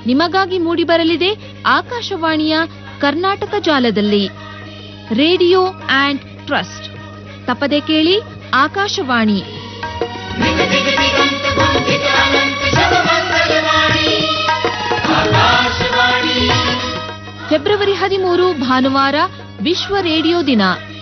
ನಿಮಗಾಗಿ ಮೂಡಿಬರಲಿದೆ ಆಕಾಶವಾಣಿಯ ಕರ್ನಾಟಕ ಜಾಲದಲ್ಲಿ ರೇಡಿಯೋ ಆಂಡ್ ಟ್ರಸ್ಟ್ ತಪ್ಪದೆ ಕೇಳಿ ಆಕಾಶವಾಣಿ ಫೆಬ್ರವರಿ ಹದಿಮೂರು ಭಾನುವಾರ ವಿಶ್ವ ರೇಡಿಯೋ ದಿನ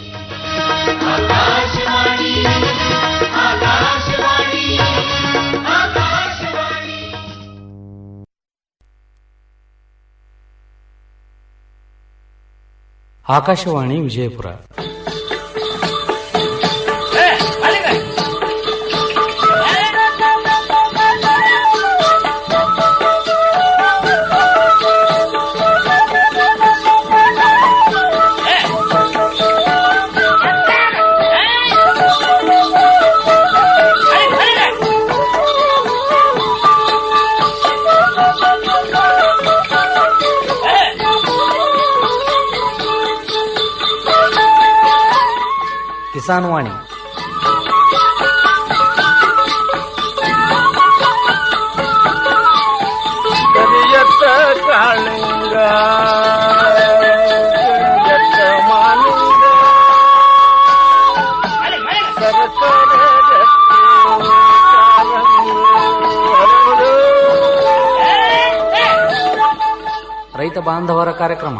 ಆಕಾಶವಾಣಿ ವಿಜಯಪುರ ಕಿಸಾನ್ ವಾಣಿ ಕರಿಯತ್ತ ಕಾಳಿಂಗ ಕರಿಯತ್ತ ಮಾಲಿಂಗ ಸರಸರ ಗಟ್ಟಿ ಕಾಲಂಗಿ ಹರಡು. ರೈತ ಬಾಂಧವರ ಕಾರ್ಯಕ್ರಮ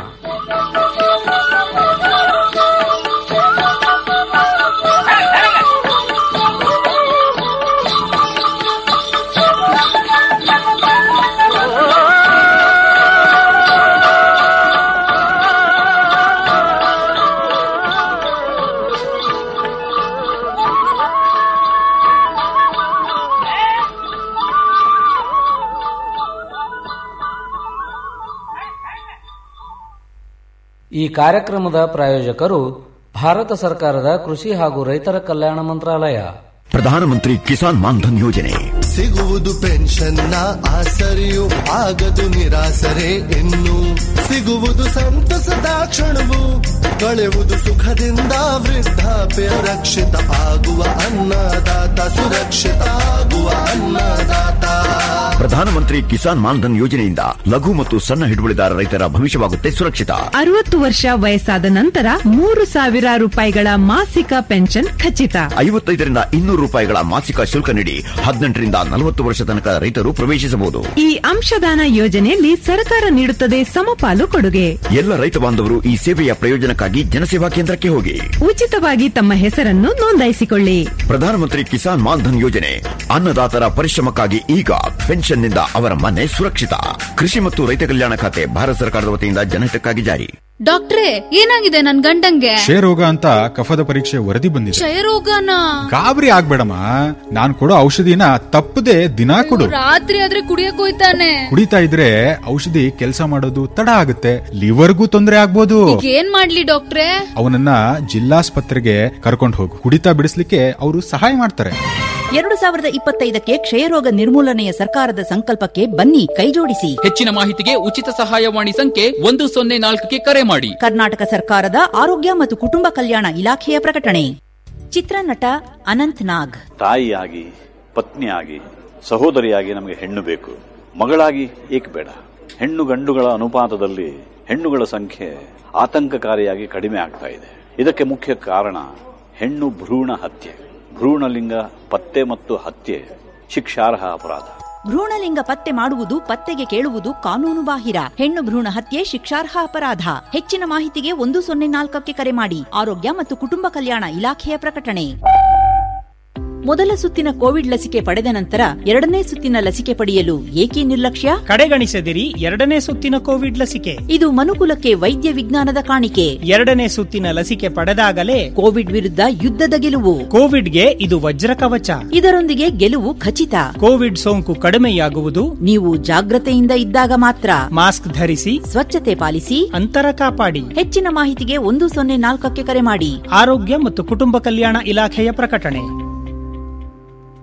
ಈ ಕಾರ್ಯಕ್ರಮದ ಪ್ರಾಯೋಜಕರು ಭಾರತ ಸರ್ಕಾರದ ಕೃಷಿ ಹಾಗೂ ರೈತರ ಕಲ್ಯಾಣ ಮಂತ್ರಾಲಯ ಪ್ರಧಾನಮಂತ್ರಿ ಕಿಸಾನ್ ಮಾನ್ಧನ್ ಯೋಜನೆ ಸಿಗುವುದು ಪೆನ್ಷನ್ನ ಆಸರೆಯು ಆಗದು ನಿರಾಸರೆ ಇನ್ನು ಸಿಗುವುದು ಸಂತಸದ ಕ್ಷಣವು ಕಳೆಯುವುದು ಸುಖದಿಂದ ವೃದ್ಧಾಪ್ಯ ರಕ್ಷಿತ ಆಗುವ ಅನ್ನದಾತ ಸುರಕ್ಷಿತ ಆಗುವ ಅನ್ನದಾತ ಪ್ರಧಾನಮಂತ್ರಿ ಕಿಸಾನ್ ಮಾನ್ಧನ್ ಯೋಜನೆಯಿಂದ ಲಘು ಮತ್ತು ಸಣ್ಣ ಹಿಡುವಳಿದಾರ ರೈತರ ಭವಿಷ್ಯವಾಗುತ್ತೆ ಸುರಕ್ಷಿತ ಅರವತ್ತು ವರ್ಷ ವಯಸ್ಸಾದ ನಂತರ ಮೂರು ಸಾವಿರ ರೂಪಾಯಿಗಳ ಮಾಸಿಕ ಪೆನ್ಷನ್ ಖಚಿತ ಐವತ್ತೈದರಿಂದ ಇನ್ನೂರು ರೂಪಾಯಿಗಳ ಮಾಸಿಕ ಶುಲ್ಕ ನೀಡಿ ಹದಿನೆಂಟರಿಂದ ನಲವತ್ತು ವರ್ಷ ತನಕ ರೈತರು ಪ್ರವೇಶಿಸಬಹುದು ಈ ಅಂಶದಾನ ಯೋಜನೆಯಲ್ಲಿ ಸರ್ಕಾರ ನೀಡುತ್ತದೆ ಸಮಪಾಲು ಕೊಡುಗೆ ಎಲ್ಲ ರೈತ ಬಾಂಧವರು ಈ ಸೇವೆಯ ಪ್ರಯೋಜನಕ್ಕಾಗಿ ಜನಸೇವಾ ಕೇಂದ್ರಕ್ಕೆ ಹೋಗಿ ಉಚಿತವಾಗಿ ತಮ್ಮ ಹೆಸರನ್ನು ನೋಂದಾಯಿಸಿಕೊಳ್ಳಿ ಪ್ರಧಾನಮಂತ್ರಿ ಕಿಸಾನ್ ಮಾನ್ಧನ್ ಯೋಜನೆ ಅನ್ನದಾತರ ಪರಿಶ್ರಮಕ್ಕಾಗಿ ಈಗ ಪೆನ್ಷನ್ನಿಂದ ಅವರ ಮನೆ ಸುರಕ್ಷಿತ ಕೃಷಿ ಮತ್ತು ರೈತ ಕಲ್ಯಾಣ ಖಾತೆ ಭಾರತ ಸರ್ಕಾರದ ವತಿಯಿಂದ ಜನಹಿತಕ್ಕಾಗಿ ಜಾರಿ ಡಾಕ್ಟ್ರೇ ಏನಾಗಿದೆ ನನ್ ಗಂಡಂಗೆ ಕ್ಷಯರೋಗ ಅಂತ ಕಫದ ಪರೀಕ್ಷೆ ವರದಿ ಬಂದಿದೆ ಕ್ಷಯರೋಗನ ಗಾಬರಿ ಆಗ್ಬೇಡಮ್ಮ ನಾನ್ ಕೊಡೋ ಔಷಧಿನ ತಪ್ಪದೆ ದಿನಾ ಕೊಡು ರಾತ್ರಿ ಆದ್ರೆ ಕುಡಿಯಕ್ ಹೋಯ್ತಾನೆ ಕುಡಿತಾ ಇದ್ರೆ ಔಷಧಿ ಕೆಲಸ ಮಾಡೋದು ತಡ ಆಗುತ್ತೆ ಲಿವರ್ಗೂ ತೊಂದರೆ ಆಗ್ಬೋದು ಈಗ ಏನ್ ಮಾಡ್ಲಿ ಡಾಕ್ಟ್ರೇ ಅವನನ್ನ ಜಿಲ್ಲಾಸ್ಪತ್ರೆಗೆ ಕರ್ಕೊಂಡು ಹೋಗು ಕುಡಿತಾ ಬಿಡಿಸ್ಲಿಕ್ಕೆ ಅವರು ಸಹಾಯ ಮಾಡ್ತಾರೆ ಎರಡು ಸಾವಿರದ ಇಪ್ಪತ್ತೈದಕ್ಕೆ ಕ್ಷಯರೋಗ ನಿರ್ಮೂಲನೆಯ ಸರ್ಕಾರದ ಸಂಕಲ್ಪಕ್ಕೆ ಬನ್ನಿ ಕೈಜೋಡಿಸಿ ಹೆಚ್ಚಿನ ಮಾಹಿತಿಗೆ ಉಚಿತ ಸಹಾಯವಾಣಿ ಸಂಖ್ಯೆ ಒಂದು ಸೊನ್ನೆ ನಾಲ್ಕಕ್ಕೆ ಕರೆ ಮಾಡಿ ಕರ್ನಾಟಕ ಸರ್ಕಾರದ ಆರೋಗ್ಯ ಮತ್ತು ಕುಟುಂಬ ಕಲ್ಯಾಣ ಇಲಾಖೆಯ ಪ್ರಕಟಣೆ ಚಿತ್ರನಟ ಅನಂತ್ ನಾಗ್ ತಾಯಿಯಾಗಿ ಪತ್ನಿಯಾಗಿ ಸಹೋದರಿಯಾಗಿ ನಮಗೆ ಹೆಣ್ಣು ಬೇಕು ಮಗಳಾಗಿ ಏಕೆ ಬೇಡ ಹೆಣ್ಣು ಗಂಡುಗಳ ಅನುಪಾತದಲ್ಲಿ ಹೆಣ್ಣುಗಳ ಸಂಖ್ಯೆ ಆತಂಕಕಾರಿಯಾಗಿ ಕಡಿಮೆ ಆಗ್ತಾ ಇದೆ ಇದಕ್ಕೆ ಮುಖ್ಯ ಕಾರಣ ಹೆಣ್ಣು ಭ್ರೂಣ ಹತ್ಯೆ ಭ್ರೂಣಲಿಂಗ ಪತ್ತೆ ಮತ್ತು ಹತ್ಯೆ ಶಿಕ್ಷಾರ್ಹ ಅಪರಾಧ ಭ್ರೂಣಲಿಂಗ ಪತ್ತೆ ಮಾಡುವುದು ಪತ್ತೆಗೆ ಕೇಳುವುದು ಕಾನೂನು ಬಾಹಿರ ಹೆಣ್ಣು ಭ್ರೂಣ ಹತ್ಯೆ ಶಿಕ್ಷಾರ್ಹ ಅಪರಾಧ ಹೆಚ್ಚಿನ ಮಾಹಿತಿಗೆ ಒಂದು ಸೊನ್ನೆ ನಾಲ್ಕಕ್ಕೆ ಕರೆ ಮಾಡಿ ಆರೋಗ್ಯ ಮತ್ತು ಕುಟುಂಬ ಕಲ್ಯಾಣ ಇಲಾಖೆಯ ಪ್ರಕಟಣೆ ಮೊದಲ ಸುತ್ತಿನ ಕೋವಿಡ್ ಲಸಿಕೆ ಪಡೆದ ನಂತರ ಎರಡನೇ ಸುತ್ತಿನ ಲಸಿಕೆ ಪಡೆಯಲು ಏಕೆ ನಿರ್ಲಕ್ಷ್ಯ ಕಡೆಗಣಿಸದಿರಿ ಎರಡನೇ ಸುತ್ತಿನ ಕೋವಿಡ್ ಲಸಿಕೆ ಇದು ಮನುಕುಲಕ್ಕೆ ವೈದ್ಯ ವಿಜ್ಞಾನದ ಕಾಣಿಕೆ ಎರಡನೇ ಸುತ್ತಿನ ಲಸಿಕೆ ಪಡೆದಾಗಲೇ ಕೋವಿಡ್ ವಿರುದ್ಧ ಯುದ್ಧದ ಗೆಲುವು ಕೋವಿಡ್ಗೆ ಇದು ವಜ್ರ ಕವಚ ಇದರೊಂದಿಗೆ ಗೆಲುವು ಖಚಿತ ಕೋವಿಡ್ ಸೋಂಕು ಕಡಿಮೆಯಾಗುವುದು ನೀವು ಜಾಗ್ರತೆಯಿಂದ ಇದ್ದಾಗ ಮಾತ್ರ ಮಾಸ್ಕ್ ಧರಿಸಿ ಸ್ವಚ್ಛತೆ ಪಾಲಿಸಿ ಅಂತರ ಕಾಪಾಡಿ ಹೆಚ್ಚಿನ ಮಾಹಿತಿಗೆ ಒಂದು ಸೊನ್ನೆ ನಾಲ್ಕಕ್ಕೆ ಕರೆ ಮಾಡಿ ಆರೋಗ್ಯ ಮತ್ತು ಕುಟುಂಬ ಕಲ್ಯಾಣ ಇಲಾಖೆಯ ಪ್ರಕಟಣೆ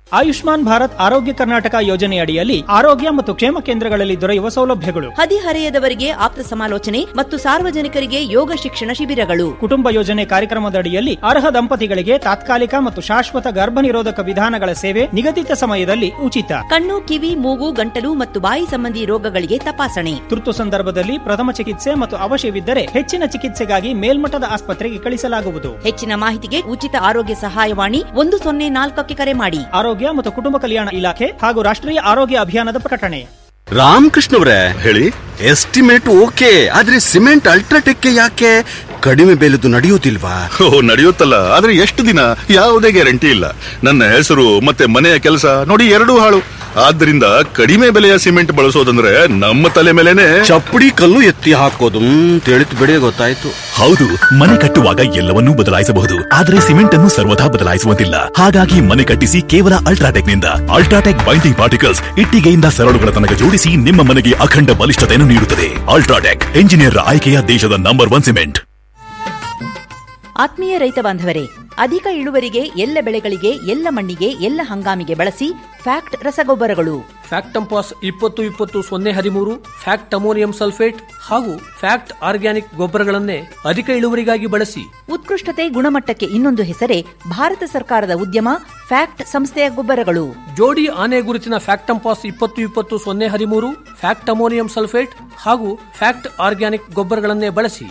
ಆಯುಷ್ಮಾನ್ ಭಾರತ್ ಆರೋಗ್ಯ ಕರ್ನಾಟಕ ಯೋಜನೆಯಡಿಯಲ್ಲಿ ಆರೋಗ್ಯ ಮತ್ತು ಕ್ಷೇಮ ಕೇಂದ್ರಗಳಲ್ಲಿ ದೊರೆಯುವ ಸೌಲಭ್ಯಗಳು ಹದಿಹರೆಯದವರಿಗೆ ಆಪ್ತ ಸಮಾಲೋಚನೆ ಮತ್ತು ಸಾರ್ವಜನಿಕರಿಗೆ ಯೋಗ ಶಿಕ್ಷಣ ಶಿಬಿರಗಳು ಕುಟುಂಬ ಯೋಜನೆ ಕಾರ್ಯಕ್ರಮದಡಿಯಲ್ಲಿ ಅರ್ಹ ದಂಪತಿಗಳಿಗೆ ತಾತ್ಕಾಲಿಕ ಮತ್ತು ಶಾಶ್ವತ ಗರ್ಭ ನಿರೋಧಕ ವಿಧಾನಗಳ ಸೇವೆ ನಿಗದಿತ ಸಮಯದಲ್ಲಿ ಉಚಿತ ಕಣ್ಣು ಕಿವಿ ಮೂಗು ಗಂಟಲು ಮತ್ತು ಬಾಯಿ ಸಂಬಂಧಿ ರೋಗಗಳಿಗೆ ತಪಾಸಣೆ ತುರ್ತು ಸಂದರ್ಭದಲ್ಲಿ ಪ್ರಥಮ ಚಿಕಿತ್ಸೆ ಮತ್ತು ಅವಶ್ಯವಿದ್ದರೆ ಹೆಚ್ಚಿನ ಚಿಕಿತ್ಸೆಗಾಗಿ ಮೇಲ್ಮಟ್ಟದ ಆಸ್ಪತ್ರೆಗೆ ಕಳಿಸಲಾಗುವುದು ಹೆಚ್ಚಿನ ಮಾಹಿತಿಗೆ ಉಚಿತ ಆರೋಗ್ಯ ಸಹಾಯವಾಣಿ ಒಂದು ಸೊನ್ನೆ ನಾಲ್ಕಕ್ಕೆ ಕರೆ ಮಾಡಿ ಆರೋಗ್ಯ ಮತ್ತು ಕುಟುಂಬ ಕಲ್ಯಾಣ ಇಲಾಖೆ ಹಾಗೂ ರಾಷ್ಟ್ರೀಯ ಆರೋಗ್ಯ ಅಭಿಯಾನದ ಪ್ರಕಟಣೆ ರಾಮಕೃಷ್ಣವ್ರೆ ಹೇಳಿ ಎಸ್ಟಿಮೇಟ್ ಓಕೆ ಆದ್ರೆ ಸಿಮೆಂಟ್ ಅಲ್ಟ್ರಾಟೆಕ್ ಯಾಕೆ ಕಡಿಮೆ ಬೆಲೆದು ನಡೆಯುವುದಿಲ್ವಾ ಓ ನಡೆಯುತ್ತಲ್ಲ ಆದ್ರೆ ಎಷ್ಟು ದಿನ ಯಾವುದೇ ಗ್ಯಾರಂಟಿ ಇಲ್ಲ ನನ್ನ ಹೆಸರು ಮತ್ತೆ ಮನೆಯ ಕೆಲಸ ನೋಡಿ ಎರಡೂ ಹಾಳು ಆದ್ರಿಂದ ಕಡಿಮೆ ಬೆಲೆಯ ಸಿಮೆಂಟ್ ಬಳಸೋದಂದ್ರೆ ನಮ್ಮ ತಲೆ ಮೇಲೆನೆ ಚಪ್ಪಡಿ ಕಲ್ಲು ಎತ್ತಿ ಹಾಕೋದು ತಿಳಿತು ಬಿಡಿ ಗೊತ್ತಾಯ್ತು ಹೌದು ಮನೆ ಕಟ್ಟುವಾಗ ಎಲ್ಲವನ್ನೂ ಬದಲಾಯಿಸಬಹುದು ಆದರೆ ಸಿಮೆಂಟ್ ಅನ್ನು ಸರ್ವದಾ ಬದಲಾಯಿಸುವಂತಿಲ್ಲ ಹಾಗಾಗಿ ಮನೆ ಕಟ್ಟಿಸಿ ಕೇವಲ ಅಲ್ಟ್ರಾಟೆಕ್ ನಿಂದ ಅಲ್ಟ್ರಾಟೆಕ್ ಬೈಂಡಿಂಗ್ ಪಾರ್ಟಿಕಲ್ಸ್ ಇಟ್ಟಿಗೆಯಿಂದ ಸರಳುಗಳ ತನಕ ಜೋಡಿಸಿ ನಿಮ್ಮ ಮನೆಗೆ ಅಖಂಡ ಬಲಿಷ್ಠತೆಯನ್ನು ನೀಡುತ್ತದೆ ಅಲ್ಟ್ರಾಟೆಕ್ ಎಂಜಿನಿಯರ್ ಆಯ್ಕೆಯ ದೇಶದ ನಂಬರ್ ಒನ್ ಸಿಮೆಂಟ್ ಆತ್ಮೀಯ ರೈತ ಬಾಂಧವರೇ ಅಧಿಕ ಇಳುವರಿಗೆ ಎಲ್ಲ ಬೆಳೆಗಳಿಗೆ ಎಲ್ಲ ಮಣ್ಣಿಗೆ ಎಲ್ಲ ಹಂಗಾಮಿಗೆ ಬಳಸಿ ಫ್ಯಾಕ್ಟ್ ರಸಗೊಬ್ಬರಗಳು ಫ್ಯಾಕ್ಟಂಪಾಸ್ ಇಪ್ಪತ್ತು ಇಪ್ಪತ್ತು ಸೊನ್ನೆ ಹದಿಮೂರು ಫ್ಯಾಕ್ಟ್ ಅಮೋನಿಯಂ ಸಲ್ಫೇಟ್ ಹಾಗೂ ಫ್ಯಾಕ್ಟ್ ಆರ್ಗ್ಯಾನಿಕ್ ಗೊಬ್ಬರಗಳನ್ನೇ ಅಧಿಕ ಇಳುವರಿಗಾಗಿ ಬಳಸಿ ಉತ್ಕೃಷ್ಟತೆ ಗುಣಮಟ್ಟಕ್ಕೆ ಇನ್ನೊಂದು ಹೆಸರೇ ಭಾರತ ಸರ್ಕಾರದ ಉದ್ಯಮ ಫ್ಯಾಕ್ಟ್ ಸಂಸ್ಥೆಯ ಗೊಬ್ಬರಗಳು ಜೋಡಿ ಆನೆ ಗುರುತಿನ ಫ್ಯಾಕ್ಟಂಪಾಸ್ ಇಪ್ಪತ್ತು ಇಪ್ಪತ್ತು ಸೊನ್ನೆ ಹದಿಮೂರು ಫ್ಯಾಕ್ಟ್ ಅಮೋನಿಯಂ ಸಲ್ಫೇಟ್ ಹಾಗೂ ಫ್ಯಾಕ್ಟ್ ಆರ್ಗ್ಯಾನಿಕ್ ಗೊಬ್ಬರಗಳನ್ನೇ ಬಳಸಿ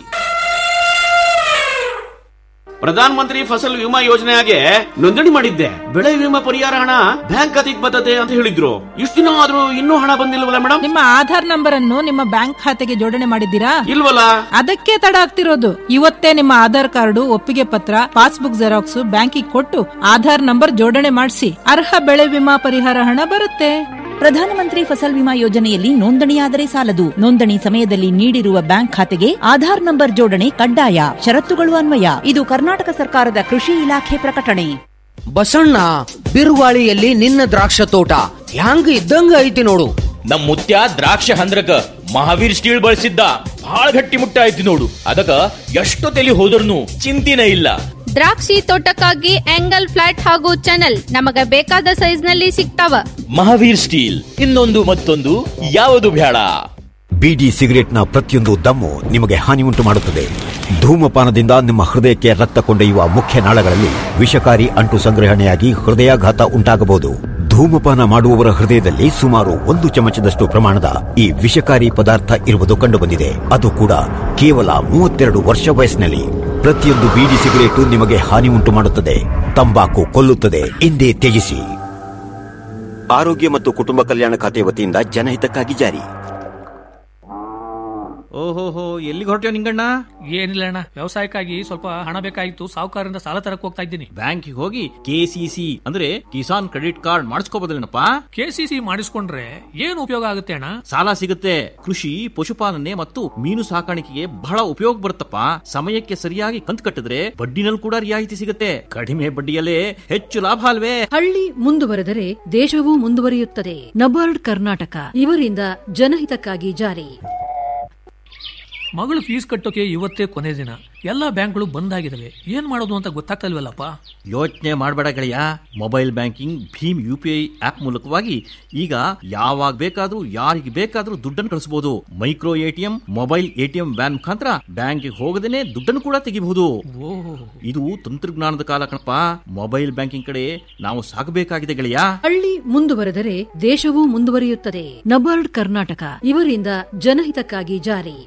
ಪ್ರಧಾನ ಮಂತ್ರಿ ಫಸಲ್ ವಿಮಾ ಯೋಜನೆಗೆ ನೋಂದಣಿ ಮಾಡಿದ್ದೆ ಬೆಳೆ ವಿಮಾ ಪರಿಹಾರ ಹಣ ಬ್ಯಾಂಕ್ ಖಾತೆಗೆ ಬರ್ತದೆ ಅಂತ ಹೇಳಿದ್ರು ಇಷ್ಟು ದಿನ ಆದ್ರೂ ಇನ್ನೂ ಹಣ ಬಂದಿಲ್ವಲ್ಲ ಮೇಡಮ್ ನಿಮ್ಮ ಆಧಾರ್ ನಂಬರ್ ಅನ್ನು ನಿಮ್ಮ ಬ್ಯಾಂಕ್ ಖಾತೆಗೆ ಜೋಡಣೆ ಮಾಡಿದ್ದೀರಾ ಇಲ್ವಲ್ಲ ಅದಕ್ಕೆ ತಡ ಆಗ್ತಿರೋದು ಇವತ್ತೇ ನಿಮ್ಮ ಆಧಾರ್ ಕಾರ್ಡು ಒಪ್ಪಿಗೆ ಪತ್ರ ಪಾಸ್ಬುಕ್ ಜೆರಾಕ್ಸ್ ಬ್ಯಾಂಕಿಗೆ ಕೊಟ್ಟು ಆಧಾರ್ ನಂಬರ್ ಜೋಡಣೆ ಮಾಡಿಸಿ ಅರ್ಹ ಬೆಳೆ ವಿಮಾ ಪರಿಹಾರ ಹಣ ಬರುತ್ತೆ ಪ್ರಧಾನಮಂತ್ರಿ ಫಸಲ್ ವಿಮಾ ಯೋಜನೆಯಲ್ಲಿ ನೋಂದಣಿಯಾದರೆ ಸಾಲದು ನೋಂದಣಿ ಸಮಯದಲ್ಲಿ ನೀಡಿರುವ ಬ್ಯಾಂಕ್ ಖಾತೆಗೆ ಆಧಾರ್ ನಂಬರ್ ಜೋಡಣೆ ಕಡ್ಡಾಯ ಷರತ್ತುಗಳು ಅನ್ವಯ ಇದು ಕರ್ನಾಟಕ ಸರ್ಕಾರದ ಕೃಷಿ ಇಲಾಖೆ ಪ್ರಕಟಣೆ ಬಸಣ್ಣ ಬಿರುಗಾಳಿಯಲ್ಲಿ ನಿನ್ನ ದ್ರಾಕ್ಷ ತೋಟ ಹ್ಯಾಂಗ ಇದ್ದಂಗ ಐತಿ ನೋಡು ನಮ್ ಮುತ್ಯ ದ್ರಾಕ್ಷ ಹಂದ್ರಕ ಮಹಾವೀರ್ ಸ್ಟೀಲ್ ಬಳಸಿದ್ದ ಬಹಳ ಗಟ್ಟಿ ಮುಟ್ಟ ಐತಿ ನೋಡು ಅದಕ್ಕ ಎಷ್ಟು ತಲಿ ಹೋದ್ರನು ಚಿಂತಿನೇ ಇಲ್ಲ ದ್ರಾಕ್ಷಿ ತೋಟಕ್ಕಾಗಿ ಆಂಗಲ್ ಫ್ಲಾಟ್ ಹಾಗೂ ಚಾನಲ್ ನಮಗ ಬೇಕಾದ ಸೈಜ್ ನಲ್ಲಿ ಸಿಗ್ತಾವ ಮಹಾವೀರ್ ಸ್ಟೀಲ್ ಇನ್ನೊಂದು ಮತ್ತೊಂದು ಯಾವುದು ಬೇಡ ಬೀಡಿ ಸಿಗರೆಟ್ನ ಪ್ರತಿಯೊಂದು ದಮ್ಮು ನಿಮಗೆ ಹಾನಿ ಉಂಟು ಮಾಡುತ್ತದೆ ಧೂಮಪಾನದಿಂದ ನಿಮ್ಮ ಹೃದಯಕ್ಕೆ ರಕ್ತ ಕೊಂಡೊಯ್ಯುವ ಮುಖ್ಯ ನಾಳಗಳಲ್ಲಿ ವಿಷಕಾರಿ ಅಂಟು ಸಂಗ್ರಹಣೆಯಾಗಿ ಹೃದಯಾಘಾತ ಉಂಟಾಗಬಹುದು ಧೂಮಪಾನ ಮಾಡುವವರ ಹೃದಯದಲ್ಲಿ ಸುಮಾರು ಒಂದು ಚಮಚದಷ್ಟು ಪ್ರಮಾಣದ ಈ ವಿಷಕಾರಿ ಪದಾರ್ಥ ಇರುವುದು ಕಂಡುಬಂದಿದೆ ಅದು ಕೂಡ ಕೇವಲ ಮೂವತ್ತೆರಡು ವರ್ಷ ವಯಸ್ಸಿನಲ್ಲಿ ಪ್ರತಿಯೊಂದು ಬೀಡಿ ಸಿಗರೇಟು ನಿಮಗೆ ಹಾನಿ ಉಂಟು ಮಾಡುತ್ತದೆ ತಂಬಾಕು ಕೊಲ್ಲುತ್ತದೆ ಎಂದೇ ತ್ಯಜಿಸಿ ಆರೋಗ್ಯ ಮತ್ತು ಕುಟುಂಬ ಕಲ್ಯಾಣ ಖಾತೆ ವತಿಯಿಂದ ಜನಹಿತಕ್ಕಾಗಿ ಜಾರಿ ಓಹೋಹೋ ಎಲ್ಲಿಗೆ ಹೊರಟ್ಯೋ ನಿಂಗಣ್ಣ ಏನಿಲ್ಲ ಅಣ್ಣ ವ್ಯವಸಾಯಕ್ಕಾಗಿ ಸ್ವಲ್ಪ ಹಣ ಬೇಕಾಗಿತ್ತು ಸಾಹುಕಾರರಿಂದ ಸಾಲ ತರಕ್ ಹೋಗ್ತಾ ಇದ್ದೀನಿ ಬ್ಯಾಂಕಿಗೆ ಹೋಗಿ ಕೆಸಿಸಿ ಅಂದ್ರೆ ಕಿಸಾನ್ ಕ್ರೆಡಿಟ್ ಕಾರ್ಡ್ ಮಾಡಿಸ್ಕೋಬೋದಿಲ್ಲನಪ್ಪ ಕೆಸಿಸಿ ಮಾಡಿಸ್ಕೊಂಡ್ರೆ ಏನು ಉಪಯೋಗ ಆಗುತ್ತೆ ಅಣ್ಣ ಸಾಲ ಸಿಗುತ್ತೆ ಕೃಷಿ ಪಶುಪಾಲನೆ ಮತ್ತು ಮೀನು ಸಾಕಾಣಿಕೆಗೆ ಬಹಳ ಉಪಯೋಗ ಬರುತ್ತಪ್ಪ ಸಮಯಕ್ಕೆ ಸರಿಯಾಗಿ ಕಂತು ಕಟ್ಟಿದ್ರೆ ಬಡ್ಡಿನಲ್ಲಿ ಕೂಡ ರಿಯಾಯಿತಿ ಸಿಗುತ್ತೆ ಕಡಿಮೆ ಬಡ್ಡಿಯಲ್ಲೇ ಹೆಚ್ಚು ಲಾಭ ಅಲ್ವೇ ಹಳ್ಳಿ ಮುಂದುವರೆದರೆ ದೇಶವೂ ಮುಂದುವರಿಯುತ್ತದೆ ನಬಾರ್ಡ್ ಕರ್ನಾಟಕ ಇವರಿಂದ ಜನಹಿತಕ್ಕಾಗಿ ಜಾರಿ ಮಗಳು ಫೀಸ್ ಕಟ್ಟೋಕೆ ಇವತ್ತೇ ಕೊನೆ ದಿನ ಎಲ್ಲಾ ಬ್ಯಾಂಕ್ಗಳು ಬಂದ್ ಆಗಿದಾವೆ ಏನ್ ಮಾಡೋದು ಅಂತ ಗೊತ್ತಾಗ್ತಲ್ವಲ್ಲಪ್ಪ ಯೋಚನೆ ಮಾಡಬೇಡ ಗೆಳೆಯ ಮೊಬೈಲ್ ಬ್ಯಾಂಕಿಂಗ್ ಭೀಮ್ ಯು ಪಿ ಐ ಆಪ್ ಮೂಲಕವಾಗಿ ಈಗ ಯಾವಾಗ ಬೇಕಾದ್ರೂ ಯಾರಿಗೆ ಬೇಕಾದ್ರೂ ದುಡ್ಡನ್ನು ಕಳಿಸಬಹುದು micro ATM mobile ATM van ಮುಖಾಂತರ ಬ್ಯಾಂಕ್ಗೆ ಹೋಗದೇನೆ ದುಡ್ಡನ್ನು ಕೂಡ ತೆಗಿಬಹುದು ಇದು ತಂತ್ರಜ್ಞಾನದ ಕಾಲ ಕಣಪ್ಪ ಮೊಬೈಲ್ ಬ್ಯಾಂಕಿಂಗ್ ಕಡೆ ನಾವು ಸಾಗಬೇಕಾಗಿದೆ ಗೆಳೆಯ ಹಳ್ಳಿ ಮುಂದುವರೆದರೆ ದೇಶವೂ ಮುಂದುವರಿಯುತ್ತದೆ ನಬಾರ್ಡ್ ಕರ್ನಾಟಕ ಇವರಿಂದ ಜನಹಿತಕ್ಕಾಗಿ ಜಾರಿ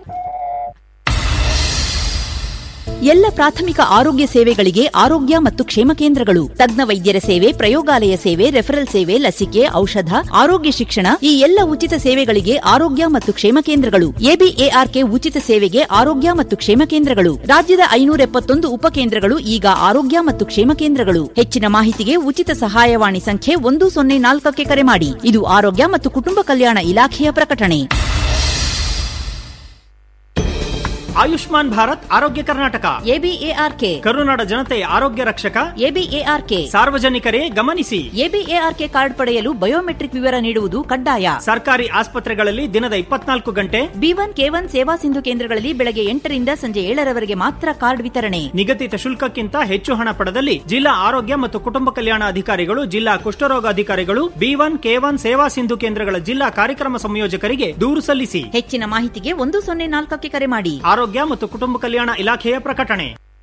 ಎಲ್ಲ ಪ್ರಾಥಮಿಕ ಆರೋಗ್ಯ ಸೇವೆಗಳಿಗೆ ಆರೋಗ್ಯ ಮತ್ತು ಕ್ಷೇಮ ಕೇಂದ್ರಗಳು ತಜ್ಞ ವೈದ್ಯರ ಸೇವೆ ಪ್ರಯೋಗಾಲಯ ಸೇವೆ ರೆಫರಲ್ ಸೇವೆ ಲಸಿಕೆ ಔಷಧ ಆರೋಗ್ಯ ಶಿಕ್ಷಣ ಈ ಎಲ್ಲ ಉಚಿತ ಸೇವೆಗಳಿಗೆ ಆರೋಗ್ಯ ಮತ್ತು ಕ್ಷೇಮ ಕೇಂದ್ರಗಳು ಎಬಿಎಆರ್ಕೆ ಉಚಿತ ಸೇವೆಗೆ ಆರೋಗ್ಯ ಮತ್ತು ಕ್ಷೇಮ ಕೇಂದ್ರಗಳು ರಾಜ್ಯದ ಐನೂರ ಎಪ್ಪತ್ತೊಂದು ಉಪಕೇಂದ್ರಗಳು ಈಗ ಆರೋಗ್ಯ ಮತ್ತು ಕ್ಷೇಮ ಕೇಂದ್ರಗಳು ಹೆಚ್ಚಿನ ಮಾಹಿತಿಗೆ ಉಚಿತ ಸಹಾಯವಾಣಿ ಸಂಖ್ಯೆ ಒಂದು ಸೊನ್ನೆ ನಾಲ್ಕಕ್ಕೆ ಕರೆ ಮಾಡಿ ಇದು ಆರೋಗ್ಯ ಮತ್ತು ಕುಟುಂಬ ಕಲ್ಯಾಣ ಇಲಾಖೆಯ ಪ್ರಕಟಣೆ ಆಯುಷ್ಮಾನ್ ಭಾರತ್ ಆರೋಗ್ಯ ಕರ್ನಾಟಕ ಎಬಿಎಆರ್ಕೆ ಕರುನಾಡ ಜನತೆಯ ಆರೋಗ್ಯ ರಕ್ಷಕ ಎಬಿಎಆರ್ಕೆ ಸಾರ್ವಜನಿಕರೇ ಗಮನಿಸಿ ಎಬಿಎಆರ್ಕೆ ಕಾರ್ಡ್ ಪಡೆಯಲು ಬಯೋಮೆಟ್ರಿಕ್ ವಿವರ ನೀಡುವುದು ಕಡ್ಡಾಯ ಸರ್ಕಾರಿ ಆಸ್ಪತ್ರೆಗಳಲ್ಲಿ ದಿನದ ಇಪ್ಪತ್ನಾಲ್ಕು ಗಂಟೆ ಬಿ ಒನ್ ಕೆ ಒನ್ ಸೇವಾ ಸಿಂಧು ಕೇಂದ್ರಗಳಲ್ಲಿ ಬೆಳಗ್ಗೆ ಎಂಟರಿಂದ ಸಂಜೆ ಏಳರವರೆಗೆ ಮಾತ್ರ ಕಾರ್ಡ್ ವಿತರಣೆ ನಿಗದಿತ ಶುಲ್ಕಕ್ಕಿಂತ ಹೆಚ್ಚು ಹಣ ಪಡೆದಲ್ಲಿ ಜಿಲ್ಲಾ ಆರೋಗ್ಯ ಮತ್ತು ಕುಟುಂಬ ಕಲ್ಯಾಣ ಅಧಿಕಾರಿಗಳು ಜಿಲ್ಲಾ ಕುಷ್ಠರೋಗ ಅಧಿಕಾರಿಗಳು ಬಿ ಒನ್ ಕೆ ಒನ್ ಸೇವಾ ಸಿಂಧು ಕೇಂದ್ರಗಳ ಜಿಲ್ಲಾ ಕಾರ್ಯಕ್ರಮ ಸಂಯೋಜಕರಿಗೆ ದೂರು ಸಲ್ಲಿಸಿ ಹೆಚ್ಚಿನ ಮಾಹಿತಿಗೆ ಒಂದು ಸೊನ್ನೆ ನಾಲ್ಕಕ್ಕೆ ಕರೆ ಮಾಡಿ ಆರೋಗ್ಯ ಮತ್ತು ಕುಟುಂಬ ಕಲ್ಯಾಣ ಇಲಾಖೆಯ ಪ್ರಕಟಣೆ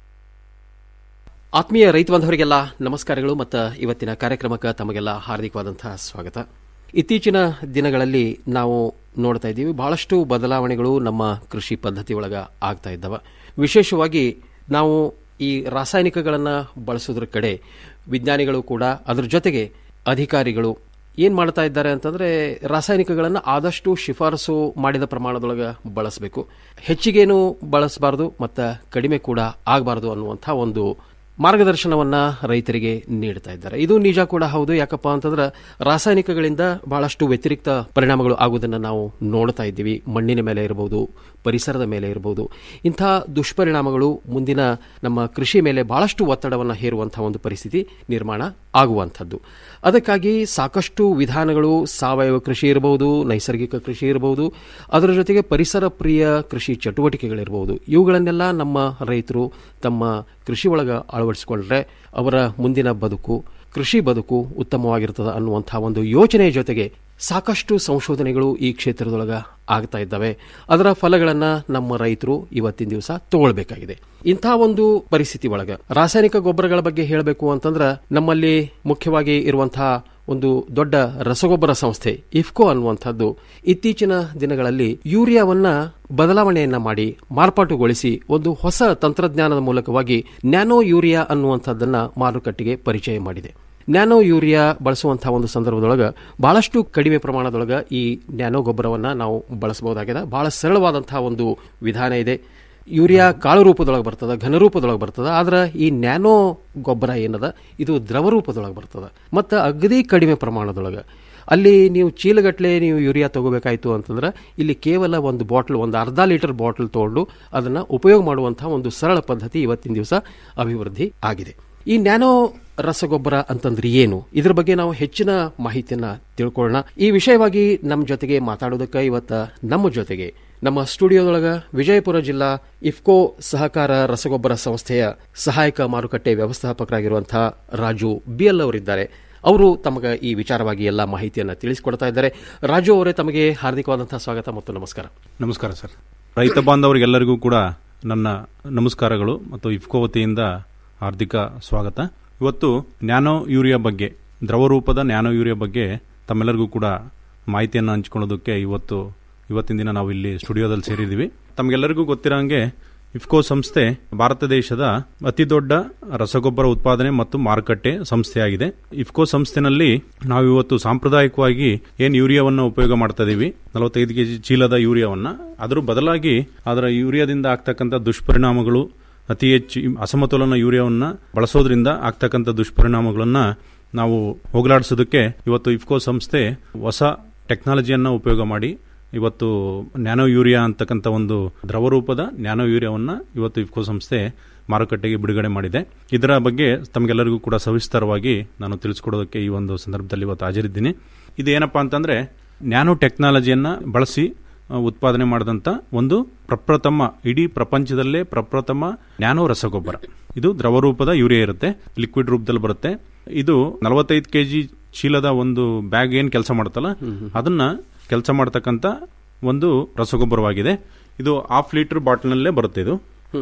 ಆತ್ಮೀಯ ರೈತ ಬಾಂಧವರಿಗೆಲ್ಲ ನಮಸ್ಕಾರಗಳು ಮತ್ತು ಇವತ್ತಿನ ಕಾರ್ಯಕ್ರಮಕ್ಕೆ ತಮಗೆಲ್ಲ ಹಾರ್ದಿಕವಾದಂತಹ ಸ್ವಾಗತ ಇತ್ತೀಚಿನ ದಿನಗಳಲ್ಲಿ ನಾವು ನೋಡ್ತಾ ಇದ್ದೀವಿ ಬಹಳಷ್ಟು ಬದಲಾವಣೆಗಳು ನಮ್ಮ ಕೃಷಿ ಪದ್ಧತಿ ಒಳಗ ಆಗ್ತಾ ಇದ್ದಾವೆ ವಿಶೇಷವಾಗಿ ನಾವು ಈ ರಾಸಾಯನಿಕಗಳನ್ನು ಬಳಸೋದ್ರ ಕಡೆ ವಿಜ್ಞಾನಿಗಳು ಕೂಡ ಅದ್ರ ಜೊತೆಗೆ ಅಧಿಕಾರಿಗಳು ಏನ್ ಮಾಡ್ತಾ ಇದ್ದಾರೆ ಅಂತಂದ್ರೆ ರಾಸಾಯನಿಕಗಳನ್ನು ಆದಷ್ಟು ಶಿಫಾರಸು ಮಾಡಿದ ಪ್ರಮಾಣದೊಳಗೆ ಬಳಸಬೇಕು ಹೆಚ್ಚಿಗೇನು ಬಳಸಬಾರದು ಮತ್ತು ಕಡಿಮೆ ಕೂಡ ಆಗಬಾರದು ಅನ್ನುವಂಥ ಒಂದು ಮಾರ್ಗದರ್ಶನವನ್ನ ರೈತರಿಗೆ ನೀಡ್ತಾ ಇದ್ದಾರೆ ಇದು ನಿಜ ಕೂಡ ಹೌದು ಯಾಕಪ್ಪ ಅಂತಂದ್ರೆ ರಾಸಾಯನಿಕಗಳಿಂದ ಬಹಳಷ್ಟು ವ್ಯತಿರಿಕ್ತ ಪರಿಣಾಮಗಳು ಆಗುವುದನ್ನು ನಾವು ನೋಡ್ತಾ ಇದ್ದೀವಿ ಮಣ್ಣಿನ ಮೇಲೆ ಇರಬಹುದು ಪರಿಸರದ ಮೇಲೆ ಇರಬಹುದು ಇಂಥ ದುಷ್ಪರಿಣಾಮಗಳು ಮುಂದಿನ ನಮ್ಮ ಕೃಷಿ ಮೇಲೆ ಬಹಳಷ್ಟು ಒತ್ತಡವನ್ನು ಹೇರುವಂತಹ ಒಂದು ಪರಿಸ್ಥಿತಿ ನಿರ್ಮಾಣ ಆಗುವಂಥದ್ದು ಅದಕ್ಕಾಗಿ ಸಾಕಷ್ಟು ವಿಧಾನಗಳು ಸಾವಯವ ಕೃಷಿ ಇರಬಹುದು ನೈಸರ್ಗಿಕ ಕೃಷಿ ಇರಬಹುದು ಅದರ ಜೊತೆಗೆ ಪರಿಸರ ಪ್ರಿಯ ಕೃಷಿ ಚಟುವಟಿಕೆಗಳಿರಬಹುದು ಇವುಗಳನ್ನೆಲ್ಲ ನಮ್ಮ ರೈತರು ತಮ್ಮ ಕೃಷಿ ಒಳಗ ಅಳವಡಿಸಿಕೊಂಡ್ರೆ ಅವರ ಮುಂದಿನ ಬದುಕು ಕೃಷಿ ಬದುಕು ಉತ್ತಮವಾಗಿರ್ತದೆ ಅನ್ನುವಂತಹ ಒಂದು ಯೋಚನೆಯ ಜೊತೆಗೆ ಸಾಕಷ್ಟು ಸಂಶೋಧನೆಗಳು ಈ ಕ್ಷೇತ್ರದೊಳಗ ಆಗ್ತಾ ಇದ್ದಾವೆ ಅದರ ಫಲಗಳನ್ನ ನಮ್ಮ ರೈತರು ಇವತ್ತಿನ ದಿವಸ ತಗೊಳ್ಬೇಕಾಗಿದೆ ಇಂಥ ಒಂದು ಪರಿಸ್ಥಿತಿ ಒಳಗ ರಾಸಾಯನಿಕ ಗೊಬ್ಬರಗಳ ಬಗ್ಗೆ ಹೇಳಬೇಕು ಅಂತಂದ್ರೆ ನಮ್ಮಲ್ಲಿ ಮುಖ್ಯವಾಗಿ ಇರುವಂತಹ ಒಂದು ದೊಡ್ಡ ರಸಗೊಬ್ಬರ ಸಂಸ್ಥೆ ಇಫ್ಕೋ ಅನ್ನುವಂಥದ್ದು ಇತ್ತೀಚಿನ ದಿನಗಳಲ್ಲಿ ಯೂರಿಯಾವನ್ನ ಬದಲಾವಣೆಯನ್ನ ಮಾಡಿ ಮಾರ್ಪಾಟುಗೊಳಿಸಿ ಒಂದು ಹೊಸ ತಂತ್ರಜ್ಞಾನದ ಮೂಲಕವಾಗಿ ನ್ಯಾನೋ ಯೂರಿಯಾ ಅನ್ನುವಂಥದ್ದನ್ನ ಮಾರುಕಟ್ಟೆಗೆ ಪರಿಚಯ ಮಾಡಿದೆ ನ್ಯಾನೋ ಯೂರಿಯಾ ಬಳಸುವಂತಹ ಒಂದು ಸಂದರ್ಭದೊಳಗೆ ಬಹಳಷ್ಟು ಕಡಿಮೆ ಪ್ರಮಾಣದೊಳಗ ಈ ನ್ಯಾನೋ ಗೊಬ್ಬರವನ್ನ ನಾವು ಬಳಸಬಹುದಾಗಿದೆ ಬಹಳ ಸರಳವಾದಂತಹ ಒಂದು ವಿಧಾನ ಇದೆ ಯೂರಿಯಾ ಕಾಳು ರೂಪದೊಳಗೆ ಬರ್ತದ ಘನ ರೂಪದೊಳಗೆ ಬರ್ತದ ಆದ್ರೆ ಈ ನ್ಯಾನೋ ಗೊಬ್ಬರ ಏನದ ಇದು ದ್ರವ ರೂಪದೊಳಗೆ ಬರ್ತದ ಮತ್ತು ಅಗದಿ ಕಡಿಮೆ ಪ್ರಮಾಣದೊಳಗೆ ಅಲ್ಲಿ ನೀವು ಚೀಲಗಟ್ಟಲೆ ನೀವು ಯೂರಿಯಾ ತಗೋಬೇಕಾಯ್ತು ಅಂತಂದ್ರೆ ಇಲ್ಲಿ ಕೇವಲ ಒಂದು ಬಾಟಲ್ ಒಂದು ಅರ್ಧ ಲೀಟರ್ ಬಾಟಲ್ ತಗೊಂಡು ಅದನ್ನ ಉಪಯೋಗ ಮಾಡುವಂತಹ ಒಂದು ಸರಳ ಪದ್ಧತಿ ಇವತ್ತಿನ ದಿವಸ ಅಭಿವೃದ್ಧಿ ಆಗಿದೆ ಈ ನ್ಯಾನೋ ರಸಗೊಬ್ಬರ ಅಂತಂದ್ರೆ ಏನು ಇದ್ರ ಬಗ್ಗೆ ನಾವು ಹೆಚ್ಚಿನ ಮಾಹಿತಿಯನ್ನ ತಿಳ್ಕೊಳ್ಳೋಣ ಈ ವಿಷಯವಾಗಿ ನಮ್ಮ ಜೊತೆಗೆ ಮಾತಾಡೋದಕ್ಕೆ ಇವತ್ತ ನಮ್ಮ ಜೊತೆಗೆ ನಮ್ಮ ಸ್ಟುಡಿಯೋದೊಳಗ ವಿಜಯಪುರ ಜಿಲ್ಲಾ ಇಫ್ಕೋ ಸಹಕಾರ ರಸಗೊಬ್ಬರ ಸಂಸ್ಥೆಯ ಸಹಾಯಕ ಮಾರುಕಟ್ಟೆ ವ್ಯವಸ್ಥಾಪಕರಾಗಿರುವಂತಹ ರಾಜು ಬಿಎಲ್ ಅವರಿದ್ದಾರೆ ಅವರು ತಮಗೆ ಈ ವಿಚಾರವಾಗಿ ಎಲ್ಲ ಮಾಹಿತಿಯನ್ನು ತಿಳಿಸಿಕೊಡ್ತಾ ಇದ್ದಾರೆ ರಾಜು ಅವರೇ ತಮಗೆ ಹಾರ್ದಿಕವಾದಂತಹ ಸ್ವಾಗತ ಮತ್ತು ನಮಸ್ಕಾರ ನಮಸ್ಕಾರ ಸರ್ ರೈತ ಬಾಂಧವರಿಗೆಲ್ಲರಿಗೂ ಕೂಡ ನನ್ನ ನಮಸ್ಕಾರಗಳು ಮತ್ತು ಇಫ್ಕೋ ವತಿಯಿಂದ ಹಾರ್ದಿಕ ಸ್ವಾಗತ ಇವತ್ತು ನ್ಯಾನೋ ಯೂರಿಯಾ ಬಗ್ಗೆ ದ್ರವ ರೂಪದ ನ್ಯಾನೋ ಯೂರಿಯಾ ಬಗ್ಗೆ ತಮ್ಮೆಲ್ಲರಿಗೂ ಕೂಡ ಮಾಹಿತಿಯನ್ನು ಹಂಚಿಕೊಳ್ಳೋದಕ್ಕೆ ಇವತ್ತು ಇವತ್ತಿನ ದಿನ ನಾವು ಇಲ್ಲಿ ಸ್ಟುಡಿಯೋದಲ್ಲಿ ಸೇರಿದ್ದೀವಿ ತಮಗೆಲ್ಲರಿಗೂ ಗೊತ್ತಿರೋ ಹಾಗೆ ಇಫ್ಕೋ ಸಂಸ್ಥೆ ಭಾರತ ದೇಶದ ಅತಿ ದೊಡ್ಡ ರಸಗೊಬ್ಬರ ಉತ್ಪಾದನೆ ಮತ್ತು ಮಾರುಕಟ್ಟೆ ಸಂಸ್ಥೆಯಾಗಿದೆ ಇಫ್ಕೋ ಸಂಸ್ಥೆನಲ್ಲಿ ನಾವು ಇವತ್ತು ಸಾಂಪ್ರದಾಯಿಕವಾಗಿ ಏನ್ ಯೂರಿಯಾವನ್ನು ಉಪಯೋಗ ಮಾಡ್ತಾ ಇದೀವಿ ನಲವತ್ತೈದು ಕೆಜಿ ಚೀಲದ ಯೂರಿಯಾವನ್ನ ಅದರ ಬದಲಾಗಿ ಅದರ ಯೂರಿಯಾದಿಂದ ಆಗ್ತಕ್ಕಂಥ ದುಷ್ಪರಿಣಾಮಗಳು ಅತಿ ಹೆಚ್ಚು ಅಸಮತೋಲನ ಯೂರಿಯಾವನ್ನ ಬಳಸೋದ್ರಿಂದ ಆಗ್ತಕ್ಕಂಥ ದುಷ್ಪರಿಣಾಮಗಳನ್ನ ನಾವು ಹೋಗಲಾಡಿಸೋದಕ್ಕೆ ಇವತ್ತು ಇಫ್ಕೋ ಸಂಸ್ಥೆ ಹೊಸ ಟೆಕ್ನಾಲಜಿಯನ್ನ ಉಪಯೋಗ ಮಾಡಿ ಇವತ್ತು ನ್ಯಾನೋ ಯೂರಿಯಾ ಅಂತಕ್ಕಂಥ ಒಂದು ದ್ರವ ರೂಪದ ನ್ಯಾನೋ ಯೂರಿಯಾವನ್ನ ಇವತ್ತು ಇಫ್ಕೋ ಸಂಸ್ಥೆ ಮಾರುಕಟ್ಟೆಗೆ ಬಿಡುಗಡೆ ಮಾಡಿದೆ ಇದರ ಬಗ್ಗೆ ತಮಗೆಲ್ಲರಿಗೂ ಕೂಡ ಸವಿಸ್ತಾರವಾಗಿ ನಾನು ತಿಳಿಸ್ಕೊಡೋದಕ್ಕೆ ಈ ಒಂದು ಸಂದರ್ಭದಲ್ಲಿ ಇವತ್ತು ಹಾಜರಿದ್ದೀನಿ ಇದೇನಪ್ಪಾ ಅಂತಂದ್ರೆ ನ್ಯಾನೋ ಟೆಕ್ನಾಲಜಿಯನ್ನ ಬಳಸಿ ಉತ್ಪಾದನೆ ಮಾಡಿದಂಥ ಒಂದು ಪ್ರಪ್ರಥಮ ಇಡೀ ಪ್ರಪಂಚದಲ್ಲೇ ಪ್ರಪ್ರಥಮ ನ್ಯಾನೋ ರಸಗೊಬ್ಬರ ಇದು ದ್ರವ ರೂಪದ ಯೂರಿಯಾ ಇರುತ್ತೆ ಲಿಕ್ವಿಡ್ ರೂಪದಲ್ಲಿ ಬರುತ್ತೆ ಇದು ನಲವತ್ತೈದು ಕೆಜಿ ಚೀಲದ ಒಂದು ಬ್ಯಾಗ್ ಏನ್ ಕೆಲಸ ಮಾಡುತ್ತಲ್ಲ ಅದನ್ನ ಕೆಲಸ ಮಾಡತಕ್ಕಂತ ಒಂದು ರಸಗೊಬ್ಬರವಾಗಿದೆ ಇದು ಹಾಫ್ ಲೀಟರ್ ಬಾಟಲ್ನಲ್ಲೇ ಬರುತ್ತೆ ಇದು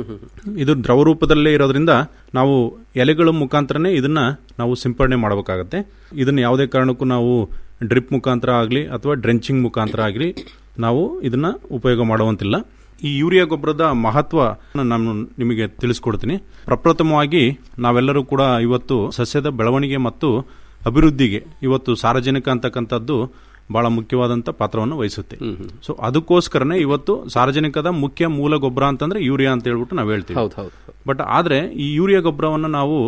ಇದು ದ್ರವ ರೂಪದಲ್ಲೇ ಇರೋದ್ರಿಂದ ನಾವು ಎಲೆಗಳ ಮುಖಾಂತರನೇ ಇದನ್ನ ನಾವು ಸಿಂಪಡಣೆ ಮಾಡಬೇಕಾಗತ್ತೆ ಇದನ್ನ ಯಾವುದೇ ಕಾರಣಕ್ಕೂ ನಾವು ಡ್ರಿಪ್ ಮುಖಾಂತರ ಆಗಲಿ ಅಥವಾ ಡ್ರೆಂಚಿಂಗ್ ಮುಖಾಂತರ ಆಗಲಿ ನಾವು ಇದನ್ನ ಉಪಯೋಗ ಮಾಡುವಂತಿಲ್ಲ ಈ ಯೂರಿಯಾ ಗೊಬ್ಬರದ ಮಹತ್ವ ನಾನು ನಿಮಗೆ ತಿಳಿಸ್ಕೊಡ್ತೀನಿ ಪ್ರಪ್ರಥಮವಾಗಿ ನಾವೆಲ್ಲರೂ ಕೂಡ ಇವತ್ತು ಸಸ್ಯದ ಬೆಳವಣಿಗೆ ಮತ್ತು ಅಭಿವೃದ್ಧಿಗೆ ಇವತ್ತು ಸಾರ್ವಜನಿಕ ಅಂತಕ್ಕಂಥದ್ದು ಬಹಳ ಮುಖ್ಯವಾದಂತ ಪಾತ್ರವನ್ನು ವಹಿಸುತ್ತೆ ಸೊ ಅದಕ್ಕೋಸ್ಕರನೇ ಇವತ್ತು ಸಾರ್ವಜನಿಕದ ಮುಖ್ಯ ಮೂಲ ಗೊಬ್ಬರ ಅಂತಂದ್ರೆ ಯೂರಿಯಾ ಅಂತ ಹೇಳ್ಬಿಟ್ಟು ನಾವು ಹೇಳ್ತೀವಿ ಬಟ್ ಆದ್ರೆ ಈ ಯೂರಿಯಾ ಗೊಬ್ಬರವನ್ನು ನಾವು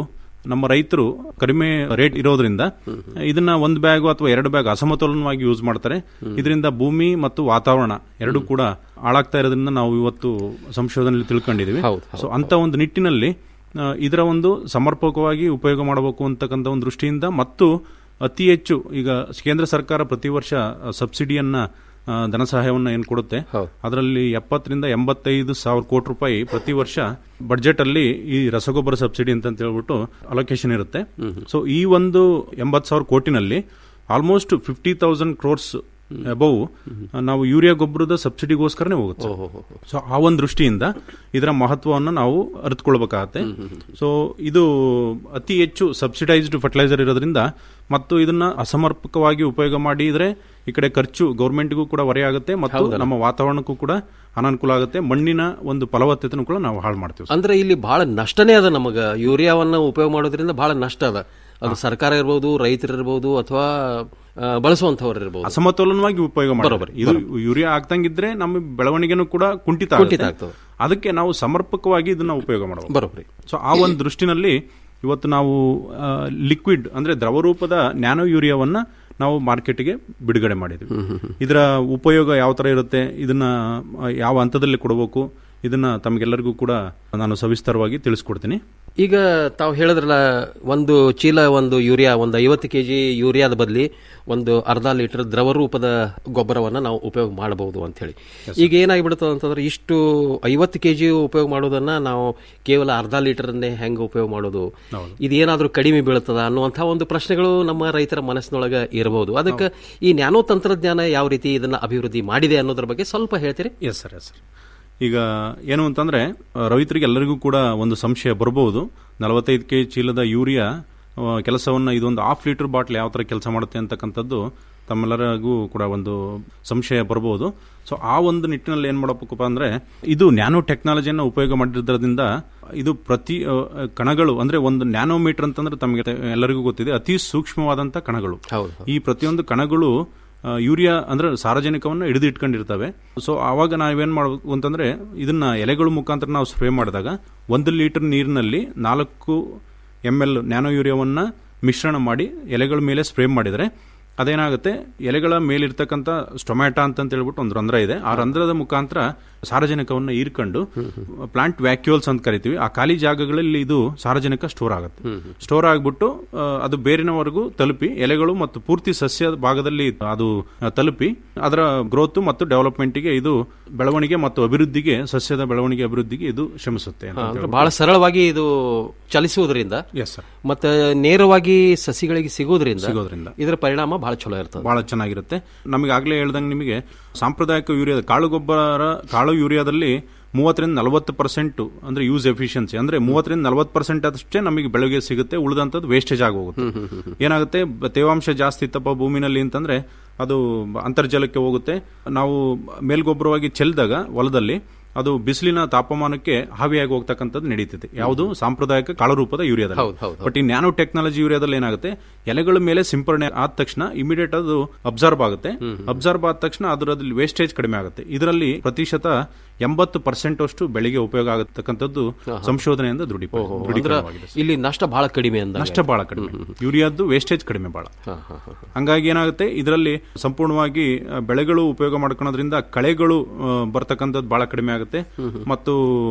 ನಮ್ಮ ರೈತರು ಕಡಿಮೆ ರೇಟ್ ಇರೋದ್ರಿಂದ ಇದನ್ನ ಒಂದು ಬ್ಯಾಗ್ ಅಥವಾ ಎರಡು ಬ್ಯಾಗ್ ಅಸಮತೋಲನವಾಗಿ ಯೂಸ್ ಮಾಡ್ತಾರೆ ಇದರಿಂದ ಭೂಮಿ ಮತ್ತು ವಾತಾವರಣ ಎರಡು ಕೂಡ ಹಾಳಾಗ್ತಾ ಇರೋದ್ರಿಂದ ನಾವು ಇವತ್ತು ಸಂಶೋಧನೆಯಲ್ಲಿ ತಿಳ್ಕೊಂಡಿದೀವಿ ಸೊ ಅಂತ ಒಂದು ನಿಟ್ಟಿನಲ್ಲಿ ಆ, ಇದರ ಒಂದು ಸಮರ್ಪಕವಾಗಿ ಉಪಯೋಗ ಮಾಡಬೇಕು ಅಂತಕ್ಕಂಥ ಒಂದು ದೃಷ್ಟಿಯಿಂದ ಮತ್ತು ಅತಿ ಹೆಚ್ಚು ಈಗ ಕೇಂದ್ರ ಸರ್ಕಾರ ಪ್ರತಿ ವರ್ಷ ಆ, ಸಬ್ಸಿಡಿಯನ್ನ ಆ, ಧನ ಸಹಾಯವನ್ನು ಏನು ಕೊಡುತ್ತೆ ಅದರಲ್ಲಿ ಎಪ್ಪತ್ತರಿಂದ ಎಂಬತ್ತೈದು ಸಾವಿರ ಕೋಟಿ ರೂಪಾಯಿ ಪ್ರತಿ ವರ್ಷ ಬಡ್ಜೆಟ್ ಅಲ್ಲಿ ಈ ರಸಗೊಬ್ಬರ ಸಬ್ಸಿಡಿ ಅಂತ ಹೇಳ್ಬಿಟ್ಟು ಅಲೋಕೇಶನ್ ಇರುತ್ತೆ ಸೊ ಈ ಒಂದು ಎಂಬತ್ತು ಸಾವಿರ ಕೋಟಿನಲ್ಲಿ almost fifty thousand crores above ನಾವು ಯೂರಿಯಾ ಗೊಬ್ಬರದ ಸಬ್ಸಿಡಿಗೋಸ್ಕರನೇ ಹೋಗುತ್ತೆ ಸೊ ಆ ಒಂದು ದೃಷ್ಟಿಯಿಂದ ಇದರ ಮಹತ್ವವನ್ನು ನಾವು ಅರಿತುಕೊಳ್ಬೇಕಾಗತ್ತೆ ಸೊ ಇದು ಅತಿ ಹೆಚ್ಚು ಸಬ್ಸಿಡೈಸ್ಡ್ ಫರ್ಟಿಲೈಸರ್ ಇರೋದ್ರಿಂದ ಮತ್ತು ಇದನ್ನ ಅಸಮರ್ಪಕವಾಗಿ ಉಪಯೋಗ ಮಾಡಿದ್ರೆ ಈ ಕಡೆ ಖರ್ಚು ಗೌರ್ಮೆಂಟ್ಗೂ ಕೂಡ ಹೊರೆಯಾಗುತ್ತೆ ಮತ್ತು ಹೌದಲ್ಲ. ನಮ್ಮ ವಾತಾವರಣಕ್ಕೂ ಕೂಡ ಅನಾನುಕೂಲ ಆಗುತ್ತೆ ಮಣ್ಣಿನ ಒಂದು ಫಲವತ್ತತೆನೂ ಕೂಡ ನಾವು ಹಾಳು ಮಾಡ್ತೀವಿ ಅಂದ್ರೆ ಇಲ್ಲಿ ಬಹಳ ನಷ್ಟನೇ ಅದ ನಮಗ ಯೂರಿಯಾವನ್ನ ಉಪಯೋಗ ಮಾಡೋದ್ರಿಂದ ಬಹಳ ನಷ್ಟ ಅದ ಅದು ಸರ್ಕಾರ ಇರ್ಬೋದು ರೈತರು ಇರ್ಬೋದು ಅಥವಾ ಆ, ಬಳಸುವಂತವ್ರು ಇರ್ಬೋದು ಅಸಮತೋಲನವಾಗಿ ಉಪಯೋಗ ಮಾಡಬಾರದು ಬರೋಬ್ಬರಿ, ಇದು ಬರೋಬ್ಬರಿ. ಯೂರಿಯಾ ಆಗ್ತಂಗಿದ್ರೆ ನಮ್ಮ ಬೆಳವಣಿಗೆನೂ ಕೂಡ ಕುಂಠಿತ ಕುಂಠಿತ ಆಗುತ್ತೆ. ಆಗ್ತದೆ. ಅದಕ್ಕೆ ನಾವು ಸಮರ್ಪಕವಾಗಿ ಇದನ್ನ ಉಪಯೋಗ ಮಾಡಬಹುದು ಬರೋಬ್ಬರಿ ಸೊ ಆ ಒಂದು ದೃಷ್ಟಿನಲ್ಲಿ ಇವತ್ತು ನಾವು ಲಿಕ್ವಿಡ್ ಅಂದ್ರೆ ದ್ರವ ರೂಪದ ನ್ಯಾನೋ ಯೂರಿಯಾವನ್ನ ನಾವು ಮಾರ್ಕೆಟ್ಗೆ ಬಿಡುಗಡೆ ಮಾಡಿದ್ವಿ ಇದರ ಉಪಯೋಗ ಯಾವ ತರ ಇರುತ್ತೆ ಇದನ್ನ ಆ, ಯಾವ ಹಂತದಲ್ಲಿ ಕೊಡಬೇಕು ಇದನ್ನ ತಮಗೆಲ್ಲರಿಗೂ ಕೂಡ ನಾನು ಸವಿಸ್ತಾರವಾಗಿ ತಿಳಿಸ್ಕೊಡ್ತೀನಿ ಈಗ ತಾವು ಹೇಳಿದ್ರಲ್ಲ ಒಂದು ಚೀಲ ಒಂದು ಯೂರಿಯಾ ಒಂದು ಐವತ್ತು ಕೆ ಜಿ ಯೂರಿಯಾದ ಬದಲಿ ಒಂದು ಅರ್ಧ ಲೀಟರ್ ದ್ರವ ರೂಪದ ಗೊಬ್ಬರವನ್ನು ನಾವು ಉಪಯೋಗ ಮಾಡಬಹುದು ಅಂತ ಹೇಳಿ ಈಗ ಏನಾಗಿಬಿಡುತ್ತದೆ ಅಂತಂದ್ರೆ ಇಷ್ಟು ಐವತ್ತು ಕೆ ಜಿ ಉಪಯೋಗ ಮಾಡೋದನ್ನ ನಾವು ಕೇವಲ ಅರ್ಧ ಲೀಟರ್ನೇ ಹೆಂಗೆ ಉಪಯೋಗ ಮಾಡೋದು ಇದೇನಾದ್ರೂ ಕಡಿಮೆ ಬೀಳ್ತದ ಅನ್ನುವಂಥ ಒಂದು ಪ್ರಶ್ನೆಗಳು ನಮ್ಮ ರೈತರ ಮನಸ್ಸಿನೊಳಗೆ ಇರಬಹುದು ಅದಕ್ಕೆ ಈ ನ್ಯಾನೋ ತಂತ್ರಜ್ಞಾನ ಯಾವ ರೀತಿ ಇದನ್ನ ಅಭಿವೃದ್ಧಿ ಮಾಡಿದೆ ಅನ್ನೋದ್ರ ಬಗ್ಗೆ ಸ್ವಲ್ಪ ಹೇಳ್ತೀರಿ ಎಸ್ ಸರ್ ಎಸ್ ಸರ್ ಈಗ ಏನು ಅಂತಂದ್ರೆ ಆ, ರೈತರಿಗೆ ಎಲ್ಲರಿಗೂ ಕೂಡ ಒಂದು ಸಂಶಯ ಬರಬಹುದು ನಲವತ್ತೈದು ಕೆ ಚೀಲದ ಯೂರಿಯಾ ಆ, ಕೆಲಸವನ್ನ ಇದೊಂದು ಹಾಫ್ ಲೀಟರ್ ಬಾಟ್ಲ್ ಯಾವ ತರ ಕೆಲಸ ಮಾಡುತ್ತೆ ಅಂತಕ್ಕಂಥದ್ದು ತಮ್ಮೆಲ್ಲರಿಗೂ ಕೂಡ ಒಂದು ಸಂಶಯ ಬರಬಹುದು ಸೊ ಆ ಒಂದು ನಿಟ್ಟಿನಲ್ಲಿ ಏನ್ ಮಾಡಬೇಕಪ್ಪ ಅಂದ್ರೆ ಇದು ನ್ಯಾನೋ ಟೆಕ್ನಾಲಜಿಯನ್ನು ಉಪಯೋಗ ಮಾಡಿರೋದ್ರಿಂದ ಇದು ಪ್ರತಿ ಆ, ಕಣಗಳು ಅಂದ್ರೆ ಒಂದು ನ್ಯಾನೋಮೀಟರ್ ಅಂತಂದ್ರೆ ತಮಗೆ ಎಲ್ಲರಿಗೂ ಗೊತ್ತಿದೆ ಅತಿ ಸೂಕ್ಷ್ಮವಾದಂತ ಕಣಗಳು ಈ ಪ್ರತಿಯೊಂದು ಕಣಗಳು ಆ, ಯೂರಿಯಾ ಅಂದ್ರೆ ಸಾರಜನಕವನ್ನು ಹಿಡಿದು ಇಟ್ಕೊಂಡಿರ್ತವೆ ಸೊ ಆವಾಗ ನಾವೇನ್ ಮಾಡಬೇಕು ಅಂತಂದ್ರೆ ಇದನ್ನ ಎಲೆಗಳ ಮುಖಾಂತರ ನಾವು ಸ್ಪ್ರೇ ಮಾಡಿದಾಗ ಒಂದು ಲೀಟರ್ ನೀರಿನಲ್ಲಿ ನಾಲ್ಕು ಎಮ್ ಎಲ್ ನ್ಯಾನೋ ಯೂರಿಯಾವನ್ನ ಮಿಶ್ರಣ ಮಾಡಿ ಎಲೆಗಳ ಮೇಲೆ ಸ್ಪ್ರೇ ಮಾಡಿದರೆ ಅದೇನಾಗುತ್ತೆ ಎಲೆಗಳ ಮೇಲಿರ್ತಕ್ಕಂಥ ಸ್ಟೊಮ್ಯಾಟಾ ಅಂತ ಹೇಳ್ಬಿಟ್ಟು ಒಂದು ರಂಧ್ರ ಇದೆ ಆ ರಂಧ್ರದ ಮುಖಾಂತರ ಸಾರಜನಕವನ್ನು ಹೀರ್ಕೊಂಡು ಪ್ಲಾಂಟ್ ವ್ಯಾಕ್ಯೂಲ್ಸ್ ಅಂತ ಕರಿತೀವಿ ಆ ಖಾಲಿ ಜಾಗಗಳಲ್ಲಿ ಇದು ಸಾರಜನಕ ಸ್ಟೋರ್ ಆಗುತ್ತೆ ಸ್ಟೋರ್ ಆಗ್ಬಿಟ್ಟು ಆ, ಅದು ಬೇರಿನವರೆಗೂ ತಲುಪಿ ಎಲೆಗಳು ಮತ್ತು ಪೂರ್ತಿ ಸಸ್ಯ ಭಾಗದಲ್ಲಿ ಅದು ಆ, ತಲುಪಿ ಅದರ ಗ್ರೋತ್ ಮತ್ತು ಡೆವಲಪ್ಮೆಂಟ್ಗೆ ಇದು ಬೆಳವಣಿಗೆ ಮತ್ತು ಅಭಿವೃದ್ಧಿಗೆ ಸಸ್ಯದ ಬೆಳವಣಿಗೆ ಅಭಿವೃದ್ಧಿಗೆ ಇದು ಶ್ರಮಿಸುತ್ತೆ ಅಂತ ಹಾ, ಅಂದ್ರೆ ಹೇಳ್ಬಿಟ್ಟು. ಬಹಳ ಸರಳವಾಗಿ ಇದು ಚಲಿಸುವುದರಿಂದ ಎಸ್ ಸರ್ ಮತ್ತೆ ನೇರವಾಗಿ ಸಸಿಗಳಿಗೆ ಸಿಗೋದ್ರಿಂದ ಸಿಗೋದ್ರಿಂದ. ಇದರ ಪರಿಣಾಮ ಬಹಳ ಚಲೋ ಇರ್ತದೆ ಬಹಳ ಚೆನ್ನಾಗಿರುತ್ತೆ ನಮಗೆ ಆಗ್ಲೇ ಹೇಳ್ದಂಗೆ ನಿಮಗೆ ಸಾಂಪ್ರದಾಯಿಕ ಯೂರಿಯಾ ಕಾಳು ಗೊಬ್ಬರ ಕಾಳು ಯೂರಿಯಾದಲ್ಲಿ ಮೂವತ್ತರಿಂದ ನಲವತ್ತು ಪರ್ಸೆಂಟ್ ಅಂದ್ರೆ ಯೂಸ್ ಎಫಿಷಿಯನ್ಸಿ ಅಂದ್ರೆ ಮೂವತ್ತರಿಂದ ನಲವತ್ತು ಪರ್ಸೆಂಟ್ ಅಷ್ಟೇ ನಮಗೆ ಬೆಳಗ್ಗೆ ಸಿಗುತ್ತೆ ಉಳಿದಂತದ್ದು ವೇಸ್ಟೇಜ್ ಆಗಿ ಹೋಗುತ್ತೆ ಏನಾಗುತ್ತೆ ಬ- ತೇವಾಂಶ ಜಾಸ್ತಿ ಇತ್ತಪ್ಪ ಭೂಮಿನಲ್ಲಿ ಅಂತಂದ್ರೆ ಅದು ಅಂತರ್ಜಲಕ್ಕೆ ಹೋಗುತ್ತೆ ನಾವು ಮೇಲ್ಗೊಬ್ಬರವಾಗಿ ಚೆಲ್ಲಿದಾಗ ಹೊಲದಲ್ಲಿ ಅದು ಬಿಸಿಲಿನ ತಾಪಮಾನಕ್ಕೆ ಹಾವಿಯಾಗಿ ಹೋಗ್ತಕ್ಕಂಥದ್ದು ನಡೀತಿದೆ ಯಾವುದು ಸಾಂಪ್ರದಾಯಿಕ ಕಾಳು ರೂಪದ ಯೂರಿಯಾದಲ್ಲಿ ಹೌದು, ಹೌದು, ಬಟ್ ಈ ನ್ಯಾನೋ ಟೆಕ್ನಾಲಜಿ ಯೂರಿಯಾದಲ್ಲಿ ಏನಾಗುತ್ತೆ ಎಲೆಗಳ ಮೇಲೆ ಸಿಂಪರಣೆ ಆದ ತಕ್ಷಣ ಇಮಿಡಿಯೇಟ್ ಅದು ಅಬ್ಸರ್ವ್ ಆಗುತ್ತೆ ಅಬ್ಸರ್ವ್ ಆದ ತಕ್ಷಣ ಅದರಲ್ಲಿ ವೇಸ್ಟೇಜ್ ಕಡಿಮೆ ಆಗುತ್ತೆ ಇದರಲ್ಲಿ ಪ್ರತಿಶತ ಎಂಬತ್ತು ಪರ್ಸೆಂಟ್ ಅಷ್ಟು ಬೆಳೆಗೆ ಉಪಯೋಗ ಆಗತಕ್ಕಂಥದ್ದು ಸಂಶೋಧನೆಯಿಂದ ದೃಢಿ ಅಂದ್ರೆ ದೃಢೀಕರಣವಾಗಿದೆ ಇಲ್ಲಿ ನಷ್ಟ ಬಹಳ ಕಡಿಮೆ ಅಂತ ನಷ್ಟ ಬಹಳ ಕಡಿಮೆ ಯೂರಿಯಾದ್ದು ವೇಸ್ಟೇಜ್ ಕಡಿಮೆ ಬಹಳ ಹಂಗಾಗಿ ಏನಾಗುತ್ತೆ ಇದರಲ್ಲಿ ಸಂಪೂರ್ಣವಾಗಿ ಆ, ಬೆಳೆಗಳು ಉಪಯೋಗ ಮಾಡ್ಕೊಳ್ಳೋದ್ರಿಂದ ಕಳೆಗಳು ಆ, ಬರ್ತಕ್ಕಂಥದ್ದು ಬಹಳ ಕಡಿಮೆ ಆಗುತ್ತೆ ಮತ್ತು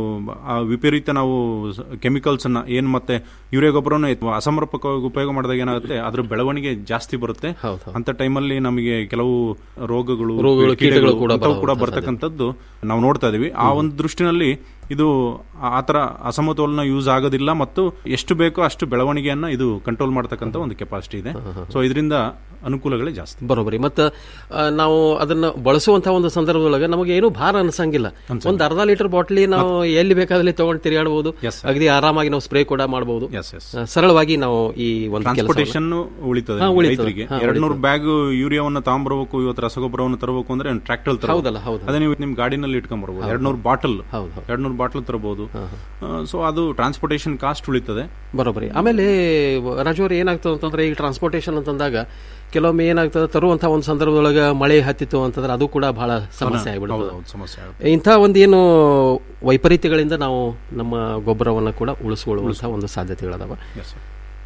ಆ ವಿಪರೀತ ನಾವು ಕೆಮಿಕಲ್ಸ್ ಅನ್ನ ಏನ್ ಮತ್ತೆ ಯೂರಿಯಾ ಗೊಬ್ಬರವನ್ನು ಅಸಮರ್ಪಕವಾಗಿ ಉಪಯೋಗ ಮಾಡಿದಾಗ ಏನಾಗುತ್ತೆ ಅದ್ರ ಬೆಳವಣಿಗೆ ಜಾಸ್ತಿ ಬರುತ್ತೆ ಅಂತ ಟೈಮಲ್ಲಿ ನಮಗೆ ಕೆಲವು ರೋಗಗಳು ರೋಗಗಳು, ಕೀಟಗಳು ಕೂಡ ಅಂಥವು ಕೂಡ ಬರುವಂತ ಬರ್ತಕ್ಕಂಥದ್ದು ನಾವು ನೋಡ್ತಾ ಇದೀವಿ ಆ ಒಂದು ದೃಷ್ಟಿನಲ್ಲಿ ಇದು ಆ ತರ ಅಸಮತೋಲನ ಯೂಸ್ ಆಗೋದಿಲ್ಲ ಮತ್ತು ಎಷ್ಟು ಬೇಕೋ ಅಷ್ಟು ಬೆಳವಣಿಗೆಯನ್ನ ಇದು ಕಂಟ್ರೋಲ್ ಮಾಡತಕ್ಕಂಥ ಒಂದು ಕೆಪಾಸಿಟಿ ಇದೆ ಸೊ ಇದರಿಂದ ಅನುಕೂಲಗಳೇ ಜಾಸ್ತಿ ಬರೋಬ್ಬರಿ ಮತ್ತು ನಾವು ಅದನ್ನ ಬಳಸುವಂತಹ ಒಂದು ಸಂದರ್ಭದೊಳಗೆ ನಮಗೆ ಏನು ಭಾರ ಅನ್ಸಂಗಿಲ್ಲ ಒಂದು ಅರ್ಧ ಲೀಟರ್ ಬಾಟ್ಲಿ ನಾವು ಎಲ್ಲಿ ಬೇಕಾದಲ್ಲಿ ತಗೊಂಡು ತಿರುಗಾಡಬಹುದು ಅಗದಿ ಆರಾಮಾಗಿ ನಾವು ಸ್ಪ್ರೇ ಕೂಡ ಮಾಡಬಹುದು ಸರಳವಾಗಿ ನಾವು ಈ ಒಂದು ಕೆಲಸವನ್ನ- ಟ್ರಾನ್ಸ್ಪೋರ್ಟೇಷನ್ ಉಳಿತದೆ ಹಾ, ಉಳಿತದೆ. ರೈತರಿಗೆ ಹಾ, ಎರಡ್ ನೂರು ಉಳಿತದೆ. ಬ್ಯಾಗ್ ಯೂರಿಯಾವನ್ನ ತಗೊಂಬರ್ಬೇಕು ಇವತ್ತು ರಸಗೊಬ್ಬರವನ್ನು ತರಬೇಕು ಅಂದ್ರೆ ಟ್ರಾಕ್ಟರ್ ಹೌದಲ್ಲ, ಹೌದು. ಅದೇ ನೀವು ನಿಮ್ ಗಾಡಿನಲ್ಲಿ ಇಟ್ಕೊಂಡ್ಬರ್ಬೋದು ಎರಡ್ ನೂರು ಬಾಟಲ್ ಎರಡ್ ನೂರು ಬಾಟಲ್ ತರಬಹುದು ಸೊ ಅದು ಟ್ರಾನ್ಸ್ಪೋರ್ಟೇಷನ್ ಕಾಸ್ಟ್ ಉಳಿತದೆ ಬರೋಬ್ಬರಿ ಆಮೇಲೆ ರಾಜು ಅವ್ರು ಏನಾಗ್ತದೆ ಅಂತಂದ್ರೆ ಈಗ ಟ್ರಾನ್ಸ್ಪೋರ್ಟೇಷನ್ ಅಂತಂದಾಗ ಕೆಲವೊಮ್ಮೆ ಏನಾಗ್ತದೆ ತರುವಂತಹ ಒಂದು ಸಂದರ್ಭದೊಳಗೆ ಮಳೆ ಹತ್ತಿತ್ತು ಅಂತಂದ್ರೆ ಅದು ಕೂಡ ಬಹಳ ಸಮಸ್ಯೆ ಹೌದು, ಆಗ್ಬಿಡುತ್ತೆ ಹೌದು, ಸಮಸ್ಯೆ ಆಗುತ್ತೆ. ಇಂಥ ಒಂದೇನು ವೈಪರೀತ್ಯಗಳಿಂದ ನಾವು ನಮ್ಮ ಗೊಬ್ಬರವನ್ನು ಕೂಡ ಉಳಿಸ್ಕೊಳ್ಳುವಂತಹ ಒಂದು ಸಾಧ್ಯತೆಗಳದಾವ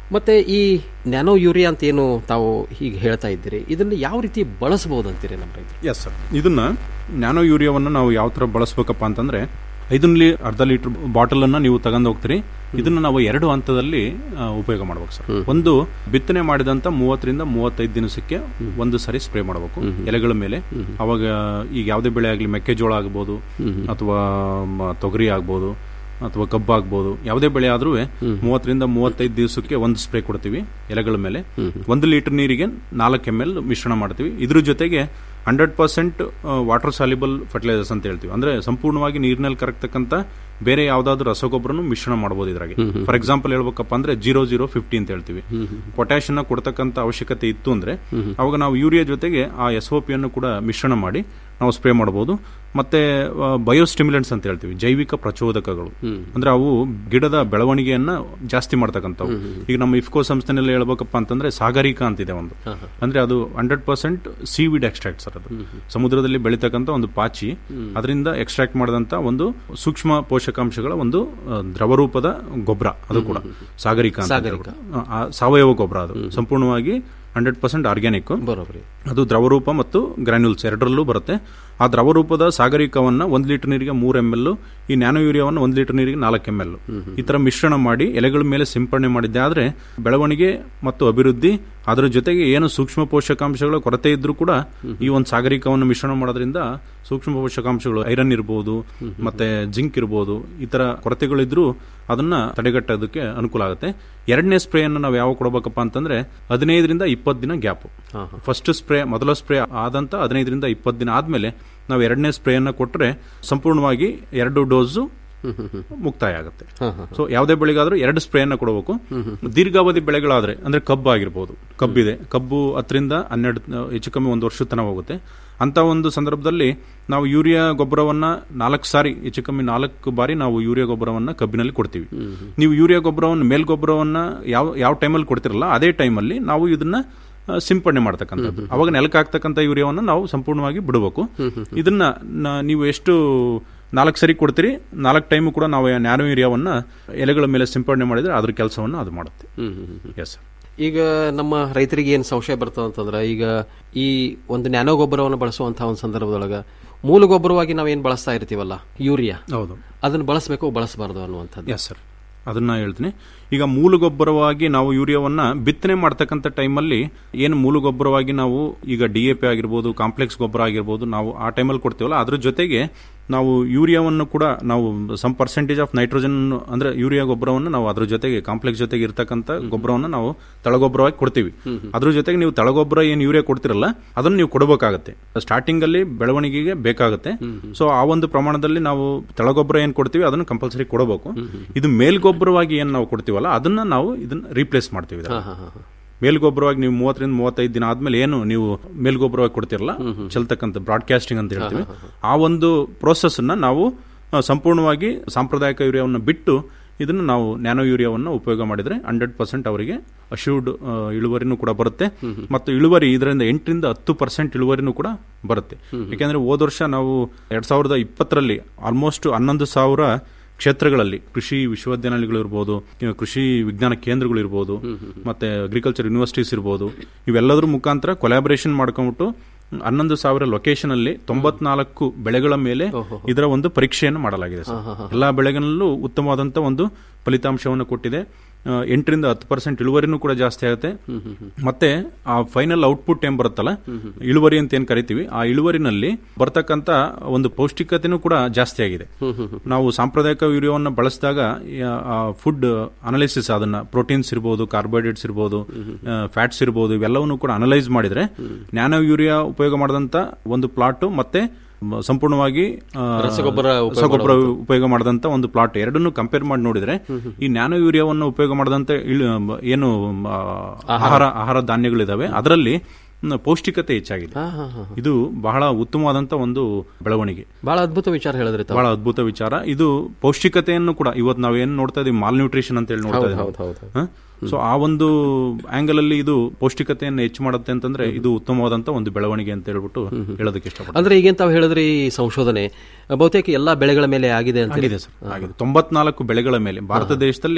ಮತ್ತೆ ಈ ನ್ಯಾನೋ ಯೂರಿಯಾ ಅಂತ ಏನು ತಾವು ಹೀಗೆ ಹೇಳ್ತಾ ಇದ್ದೀರಿ ಇದನ್ನ ಯಾವ ರೀತಿ ಬಳಸಬಹುದು ಅಂತೀರಿ ನಮ್ಮ ರೈತರು ಎಸ್ ಸರ್ ಇದನ್ನ ನ್ಯಾನೋ ಯೂರಿಯಾವನ್ನು ನಾವು ಯಾವ ತರ ಬಳಸಬೇಕಪ್ಪ ಅಂತಂದ್ರೆ ಐದನಲ್ಲಿ ಅರ್ಧ ಲೀಟರ್ ಬಾಟಲ್ ಅನ್ನ ನೀವು ತಗೊಂಡು ಹೋಗ್ತೀರಿ ಇದನ್ನ ನಾವು ಎರಡು ಹಂತದಲ್ಲಿ ಆ, ಉಪಯೋಗ ಮಾಡ್ಬೇಕು ಸರ್ ಒಂದು ಬಿತ್ತನೆ ಮಾಡಿದಂತ ಮೂವತ್ತರಿಂದ ಮೂವತ್ತೈದು ದಿನಸಕ್ಕೆ ಒಂದು ಸರಿ ಸ್ಪ್ರೇ ಮಾಡಬೇಕು ಎಲೆಗಳ ಮೇಲೆ ಅವಾಗ ಈಗ ಯಾವುದೇ ಬೆಳೆ ಆಗಲಿ ಮೆಕ್ಕೆಜೋಳ ಆಗ್ಬೋದು ಅಥವಾ ಮ, ತೊಗರಿ ಆಗ್ಬೋದು ಅಥವಾ ಕಬ್ಬು ಆಗ್ಬೋದು ಯಾವುದೇ ಬೆಳೆ ಆದ್ರೂ ಮೂವತ್ತರಿಂದ ಮೂವತ್ತೈದು ದಿವಸಕ್ಕೆ ಒಂದು ಸ್ಪ್ರೇ ಕೊಡ್ತೀವಿ ಎಲೆಗಳ ಮೇಲೆ ಒಂದು ಲೀಟರ್ ನೀರಿಗೆ ನಾಲ್ಕು ಎಮ್ ಎಲ್ ಮಿಶ್ರಣ ಮಾಡ್ತೀವಿ ಇದ್ರ ಜೊತೆಗೆ hundred percent water soluble fertilisers ಅಂತ ಹೇಳ್ತೀವಿ ಅಂದ್ರೆ ಸಂಪೂರ್ಣವಾಗಿ ನೀರಿನಲ್ಲಿ ಕರಗ್ತಕ್ಕಂಥ ಬೇರೆ ಯಾವ್ದಾದ್ರು ರಸಗೊಬ್ಬರನು ಮಿಶ್ರಣ ಮಾಡಬಹುದು ಇದ್ರಾಗೆ ಫಾರ್ ಎಕ್ಸಾಂಪಲ್ ಹೇಳ್ಬೇಕಪ್ಪ ಅಂದ್ರೆ ಜೀರೋ ಜೀರೋ ಫಿಫ್ಟಿ ಅಂತ ಹೇಳ್ತೀವಿ ಪೊಟ್ಯಾಷಿಯಂ ಕೊಡ್ತಕ್ಕಂಥ ಅವಶ್ಯಕತೆ ಇತ್ತು ಅಂದ್ರೆ ಅವಾಗ ನಾವು ಯೂರಿಯಾ ಜೊತೆಗೆ ಆ ಎಸ್ ಒ ಪಿಯನ್ನು ಕೂಡ ಮಿಶ್ರಣ ಮಾಡಿ ನಾವು ಸ್ಪ್ರೇ ಮಾಡಬಹುದು ಮತ್ತೆ ಬಯೋಸ್ಟಿಮ್ಯುಲೆಂಟ್ಸ್ ಅಂತ ಹೇಳ್ತೀವಿ ಜೈವಿಕ ಪ್ರಚೋದಕಗಳು ಅಂದ್ರೆ ಅವು ಗಿಡದ ಬೆಳವಣಿಗೆಯನ್ನ ಜಾಸ್ತಿ ಮಾಡ್ತಕ್ಕಂಥವು ಈಗ ನಮ್ಮ ಇಫ್ಕೋ ಸಂಸ್ಥೆನಲ್ಲಿ ಹೇಳ್ಬೇಕಪ್ಪ ಅಂತಂದ್ರೆ ಸಾಗರಿಕಾ ಅಂತಿದೆ ಒಂದು ಅಂದ್ರೆ ಅದು hundred percent seaweed extract sir ಅದು ಸಮುದ್ರದಲ್ಲಿ ಬೆಳೀತಕ್ಕಂಥ ಒಂದು ಪಾಚಿ ಅದರಿಂದ ಎಕ್ಸ್ಟ್ರಾಕ್ಟ್ ಮಾಡಿದಂತ ಒಂದು ಸೂಕ್ಷ್ಮ ಪೋಷಕಾಂಶಗಳ ಒಂದು ಆ, ದ್ರವರೂಪದ ಗೊಬ್ಬರ ಅದು ಕೂಡ ಸಾಗರಿಕಾ ಅಂತ ಸಾಗರಿಕ. ಹೇಳ್ಬಿಟ್ಟು. ಆ, ಆ, ಸಾವಯವ ಗೊಬ್ಬರ ಅದು ಸಂಪೂರ್ಣವಾಗಿ ಹಂಡ್ರೆಡ್ ಪರ್ಸೆಂಟ್ ಆರ್ಗ್ಯಾನಿಕ್ ಬರೋಬ್ರಿ ಅದು ದ್ರವರೂಪ ಮತ್ತು ಗ್ರಾನ್ಯೂಲ್ಸ್ ಎರಡರಲ್ಲೂ ಬರುತ್ತೆ ಆ ದ್ರವರೂಪದ ಸಾಗರಿಕವನ್ನ ಒಂದು ಲೀಟರ್ ನೀರಿಗೆ ಮೂರು ಎಮ್ ಎಲ್ ಈ ನ್ಯಾನೋ ಯೂರಿಯಾವನ್ನು ಒಂದು ಲೀಟರ್ ನೀರಿಗೆ ನಾಲ್ಕು ಎಮ್ ಎಲ್ ಈ ತರ ಮಿಶ್ರಣ ಮಾಡಿ ಎಲೆಗಳ ಮೇಲೆ ಸಿಂಪಡಣೆ ಮಾಡಿದ್ದೆ ಆದ್ರೆ ಬೆಳವಣಿಗೆ ಮತ್ತು ಅಭಿವೃದ್ಧಿ ಅದರ ಜೊತೆಗೆ ಏನು ಸೂಕ್ಷ್ಮ ಪೋಷಕಾಂಶಗಳ ಕೊರತೆ ಇದ್ರೂ ಕೂಡ ಈ ಒಂದು ಸಾಗರಿಕವನ್ನು ಮಿಶ್ರಣ ಮಾಡೋದ್ರಿಂದ ಸೂಕ್ಷ್ಮ ಪೋಷಕಾಂಶಗಳು ಐರನ್ ಇರಬಹುದು ಮತ್ತೆ ಜಿಂಕ್ ಇರಬಹುದು ಈ ತರ ಕೊರತೆಗಳಿದ್ರೂ ಅದನ್ನ ತಡೆಗಟ್ಟೋದಕ್ಕೆ ಅನುಕೂಲ ಆಗುತ್ತೆ ಎರಡನೇ ಸ್ಪ್ರೇ ಅನ್ನು ನಾವು ಯಾವ ಕೊಡಬೇಕಪ್ಪ ಅಂತಂದ್ರೆ ಹದಿನೈದರಿಂದ ಇಪ್ಪತ್ತು ದಿನ ಗ್ಯಾಪ್ ಫಸ್ಟ್ ಸ್ಪ್ರೇ ಮೊದಲ ಸ್ಪ್ರೇ ಆದಂತ ಹದಿನೈದರಿಂದ ಇಪ್ಪತ್ತು ದಿನ ಆದ್ಮೇಲೆ ನಾವು ಎರಡನೇ ಸ್ಪ್ರೇ ಅನ್ನ ಕೊಟ್ಟರೆ ಸಂಪೂರ್ಣವಾಗಿ ಎರಡು ಡೋಸು ಮುಕ್ತಾಯ ಆಗುತ್ತೆ ಸೊ ಯಾವುದೇ ಬೆಳೆಗಾದ್ರೂ ಎರಡು ಸ್ಪ್ರೇಯನ್ನ ಕೊಡಬೇಕು ದೀರ್ಘಾವಧಿ ಬೆಳೆಗಳಾದ್ರೆ ಅಂದ್ರೆ ಕಬ್ಬು ಆಗಿರ್ಬೋದು ಕಬ್ಬಿದೆ ಕಬ್ಬು ಹತ್ತರಿಂದ ಹನ್ನೆರಡು ಆ, ಹೆಚ್ಚು ಕಮ್ಮಿ ಒಂದು ವರ್ಷದ ತನಕ ಹೋಗುತ್ತೆ ಅಂತ ಒಂದು ಸಂದರ್ಭದಲ್ಲಿ ನಾವು ಯೂರಿಯಾ ಗೊಬ್ಬರವನ್ನ ನಾಲ್ಕು ಸಾರಿ ಹೆಚ್ಚು ಕಮ್ಮಿ ನಾಲ್ಕು ಬಾರಿ ನಾವು ಯೂರಿಯಾ ಗೊಬ್ಬರವನ್ನ ಕಬ್ಬಿನಲ್ಲಿ ಕೊಡ್ತೀವಿ ನೀವು ಯೂರಿಯಾ ಗೊಬ್ಬರವನ್ನು ಮೇಲ್ ಗೊಬ್ಬರವನ್ನ ಯಾವ ಯಾವ ಟೈಮಲ್ಲಿ ಕೊಡ್ತಿರಲ್ಲ ಅದೇ ಟೈಮಲ್ಲಿ ನಾವು ಇದನ್ನ ಆ, ಸಿಂಪಡಣೆ ಮಾಡ್ತಕ್ಕಂಥದ್ದು ಅವಾಗ ನೆಲಕ್ಕೆ ಹಾಕ್ತಕ್ಕಂಥ ಯೂರಿಯಾವನ್ನು ನಾವು ಸಂಪೂರ್ಣವಾಗಿ ಬಿಡಬೇಕು ಇದನ್ನ ನ- ನೀವು ಎಷ್ಟು ನಾಲ್ಕು ಸರಿ ಕೊಡ್ತೀರಿ ನಾಲ್ಕು ಟೈಮು ಕೂಡ ನಾವು ನ್ಯಾನೋ ಯೂರಿಯಾವನ್ನ ಎಲೆಗಳ ಮೇಲೆ ಸಿಂಪಡಣೆ ಮಾಡಿದ್ರೆ ಅದ್ರ ಕೆಲಸವನ್ನು ಅದು ಮಾಡುತ್ತೆ ಎಸ್ ಈಗ ನಮ್ಮ ರೈತರಿಗೆ ಏನು ಸಂಶಯ ಬರ್ತದೆ ಅಂತಂದ್ರೆ ಈಗ ಈ ಒಂದು ನ್ಯಾನೋ ಗೊಬ್ಬರವನ್ನು ಬಳಸುವಂತಹ ಒಂದು ಸಂದರ್ಭದೊಳಗ ಮೂಲ ಗೊಬ್ಬರವಾಗಿ ನಾವೇನು ಬಳಸ್ತಾ ಇರ್ತೀವಲ್ಲ ಯೂರಿಯಾ ಹೌದು ಅದನ್ನು ಬಳಸಬೇಕು ಬಳಸಬಾರ್ದು ಅನ್ನುವಂಥದ್ದು ಎಸ್ ಸರ್ ಅದನ್ನ ಹೇಳ್ತೀನಿ ಈಗ ಮೂಲ ಗೊಬ್ಬರವಾಗಿ ನಾವು ಯೂರಿಯಾವನ್ನ ಬಿತ್ತನೆ ಮಾಡ್ತಕ್ಕಂಥ ಟೈಮಲ್ಲಿ ಏನು ಮೂಲ ಗೊಬ್ಬರವಾಗಿ ನಾವು ಈಗ ಡಿ ಎ ಪಿ ಆಗಿರ್ಬೋದು ಕಾಂಪ್ಲೆಕ್ಸ್ ಗೊಬ್ಬರ ಆಗಿರ್ಬೋದು ನಾವು ಆ ಟೈಮಲ್ಲಿ ಕೊಡ್ತೀವಲ್ಲ ಅದ್ರ ಜೊತೆಗೆ ನಾವು ಯೂರಿಯಾವನ್ನು ಕೂಡ ನಾವು ಸಮ್ ಪರ್ಸೆಂಟೇಜ್ ಆಫ್ ನೈಟ್ರೋಜನ್ ಅಂದ್ರೆ ಯೂರಿಯಾ ಗೊಬ್ಬರವನ್ನು ನಾವು ಅದ್ರ ಜೊತೆಗೆ ಕಾಂಪ್ಲೆಕ್ಸ್ ಜೊತೆಗೆ ಇರ್ತಕ್ಕಂಥ ಗೊಬ್ಬರವನ್ನು ನಾವು ತಳಗೊಬ್ಬರವಾಗಿ ಕೊಡ್ತೀವಿ ಅದ್ರ ಜೊತೆಗೆ ನೀವು ತಳಗೊಬ್ಬರ ಏನು ಯೂರಿಯಾ ಕೊಡ್ತಿರಲ್ಲ ಅದನ್ನು ನೀವು ಕೊಡಬೇಕಾಗತ್ತೆ ಸ್ಟಾರ್ಟಿಂಗ್ ಅಲ್ಲಿ ಬೆಳವಣಿಗೆಗೆ ಬೇಕಾಗುತ್ತೆ ಸೊ ಆ ಒಂದು ಪ್ರಮಾಣದಲ್ಲಿ ನಾವು ತಳಗೊಬ್ಬರ ಏನ್ ಕೊಡ್ತೀವಿ ಅದನ್ನು ಕಂಪಲ್ಸರಿ ಕೊಡಬೇಕು ಇದು ಮೇಲ್ಗೊಬ್ಬರವಾಗಿ ಏನ್ ನಾವು ಕೊಡ್ತೀವಲ್ಲ ಅದನ್ನ ನಾವು ಇದನ್ನ ರೀಪ್ಲೇಸ್ ಮಾಡ್ತೀವಿ ಇದನ್ನ. ಮೇಲ್ಗೊಬ್ಬರವಾಗಿ ನೀವು ಮೂವತ್ತರಿಂದ ಮೂವತ್ತೈದು ದಿನ ಆದ್ಮೇಲೆ ಏನು ನೀವು ಮೇಲ್ಗೊಬ್ಬರವಾಗಿ ಕೊಡ್ತಿರಲ್ಲ ಚೆಲ್ತಕ್ಕಂಥ ಬ್ರಾಡ್ಕಾಸ್ಟಿಂಗ್ ಅಂತ ಹೇಳ್ತೀವಿ ಆ ಒಂದು ಪ್ರೋಸೆಸ್ ಅನ್ನ ನಾವು ಆ, ಸಂಪೂರ್ಣವಾಗಿ ಸಾಂಪ್ರದಾಯಿಕ ಯೂರಿಯಾವನ್ನು ಬಿಟ್ಟು ಇದನ್ನು ನಾವು ನ್ಯಾನೋ ಯೂರಿಯಾವನ್ನು ಉಪಯೋಗ ಮಾಡಿದ್ರೆ ಹಂಡ್ರೆಡ್ ಪರ್ಸೆಂಟ್ ಅವರಿಗೆ ಅಶ್ಯೂರ್ಡ್ ಇಳುವರಿನೂ ಕೂಡ ಬರುತ್ತೆ ಮತ್ತು ಇಳುವರಿ ಇದರಿಂದ ಎಂಟರಿಂದ ಹತ್ತು ಪರ್ಸೆಂಟ್ ಇಳುವರಿನೂ ಕೂಡ ಬರುತ್ತೆ ಯಾಕೆಂದ್ರೆ ಹೋದ ವರ್ಷ ನಾವು ಎರಡ್ ಸಾವಿರದ ಇಪ್ಪತ್ತರಲ್ಲಿ ಆಲ್ಮೋಸ್ಟ್ ಹನ್ನೊಂದು ಸಾವಿರ ಕ್ಷೇತ್ರಗಳಲ್ಲಿ ಕೃಷಿ ವಿಶ್ವವಿದ್ಯಾನಿಲಯಗಳು ಇರ್ಬೋದು ಇನ್ನು ಕೃಷಿ ವಿಜ್ಞಾನ ಕೇಂದ್ರಗಳು ಇರ್ಬೋದು ಮತ್ತೆ ಅಗ್ರಿಕಲ್ಚರ್ ಯೂನಿವರ್ಸಿಟೀಸ್ ಇರ್ಬೋದು ಇವೆಲ್ಲದರ ಮುಖಾಂತರ ಕೊಲಾಬರೇಷನ್ ಮಾಡ್ಕೊಂಡ್ಬಿಟ್ಟು ಹನ್ನೊಂದು ಸಾವಿರ ಲೊಕೇಶನ್ ಅಲ್ಲಿ ತೊಂಬತ್ನಾಲ್ಕು ಬೆಳೆಗಳ ಮೇಲೆ ಇದರ ಒಂದು ಪರೀಕ್ಷೆಯನ್ನು ಮಾಡಲಾಗಿದೆ ಸರ್. ಎಲ್ಲಾ ಬೆಳೆಗಳಲ್ಲೂ ಉತ್ತಮವಾದಂತ ಒಂದು ಫಲಿತಾಂಶವನ್ನು ಕೊಟ್ಟಿದೆ ಆ, ಎಂಟರಿಂದ ಹತ್ತು ಪರ್ಸೆಂಟ್ ಇಳುವರಿನೂ ಕೂಡ ಜಾಸ್ತಿ ಆಗುತ್ತೆ ಮತ್ತೆ ಆ ಫೈನಲ್ ಔಟ್ಪುಟ್ ಏನ್ ಬರುತ್ತಲ್ಲ ಇಳುವರಿ ಅಂತ ಏನ್ ಕರಿತೀವಿ ಆ ಇಳುವರಿನಲ್ಲಿ ಬರ್ತಕ್ಕಂತ ಒಂದು ಪೌಷ್ಟಿಕತೆನೂ ಕೂಡ ಜಾಸ್ತಿ ಆಗಿದೆ ನಾವು ಸಾಂಪ್ರದಾಯಿಕ ಯೂರಿಯಾವನ್ನು ಬಳಸಿದಾಗ ಫುಡ್ ಅನಲೈಸಿಸ್ ಅದನ್ನ ಪ್ರೋಟೀನ್ಸ್ ಇರ್ಬೋದು ಕಾರ್ಬೋಹೈಡ್ರೇಟ್ಸ್ ಇರ್ಬೋದು ಫ್ಯಾಟ್ಸ್ ಇರ್ಬೋದು ಇವೆಲ್ಲವನ್ನು ಕೂಡ ಅನಲೈಸ್ ಮಾಡಿದ್ರೆ ನ್ಯಾನೋ ಯೂರಿಯಾ ಉಪಯೋಗ ಮಾಡಿದಂತ ಒಂದು ಪ್ಲಾಟ್ ಮತ್ತೆ ಮ- ಸಂಪೂರ್ಣವಾಗಿ ಆ, ರಸಗೊಬ್ಬರ ಉಪಯೋಗ ರಸಗೊಬ್ಬರ ಮಾಡೋದು. ಉಪಯೋಗ ಮಾಡಿದಂತ ಒಂದು ಪ್ಲಾಟ್ ಎರಡನ್ನು ಕಂಪೇರ್ ಮಾಡಿ ನೋಡಿದ್ರೆ ಈ ನ್ಯಾನೋ ಯೂರಿಯಾವನ್ನು ಉಪಯೋಗ ಮಾಡಿದಂತ ಇಳು- ಏನು ಆ, ಆಹಾರ ಆಹಾರ ಧಾನ್ಯಗಳಿದಾವೆ ಅದರಲ್ಲಿ ಮ್, ಪೌಷ್ಟಿಕತೆ ಹೆಚ್ಚಾಗಿದೆ ಇದು ಬಹಳ ಉತ್ತಮವಾದಂತ ಒಂದು ಬೆಳವಣಿಗೆ ಬಹಳ ಅದ್ಭುತ ವಿಚಾರ ಹೇಳಿದ್ರಿ ತಾವು. ಬಹಳ ಅದ್ಭುತ ವಿಚಾರ ಇದು ಪೌಷ್ಟಿಕತೆಯನ್ನು ಕೂಡ ಇವತ್ತು ನಾವು ಏನ್ ನೋಡ್ತಾ ಇದೀವಿ ಮಾಲ್ ನ್ಯೂಟ್ರಿಷನ್ ಅಂತ ಹೇಳಿ ನೋಡ್ತಾ ಹೌದು, ಇದೀವಿ ಹೌದು, ಹೌದು. ಸೊ ಆ ಒಂದು ಆಂಗಲ್ ಅಲ್ಲಿ ಇದು ಪೌಷ್ಟಿಕತೆಯನ್ನು ಹೆಚ್ಚು ಮಾಡುತ್ತೆ ಅಂತಂದ್ರೆ ಇದು ಉತ್ತಮವಾದಂತ ಒಂದು ಬೆಳವಣಿಗೆ ಅಂತ ಹೇಳ್ಬಿಟ್ಟು ಹೇಳೋದಕ್ಕೆ ಇಷ್ಟಪಡ್ತೀನಿ ಅಂದ್ರೆ ಈಗೇನ್ ತಾವು ಹೇಳಿದ್ರಿ ಈ ಸಂಶೋಧನೆ ಬಹುತೇಕ ಎಲ್ಲಾ ಬೆಳೆಗಳ ಮೇಲೆ ಆಗಿದೆ ಅಂತ ಆಗಿದೆ ಸರ್ ಆಗಿದೆ ತೊಂಬತ್ನಾಲ್ಕು ಬೆಳೆಗಳ ಮೇಲೆ ಭಾರತ ದೇಶದಲ್ಲಿ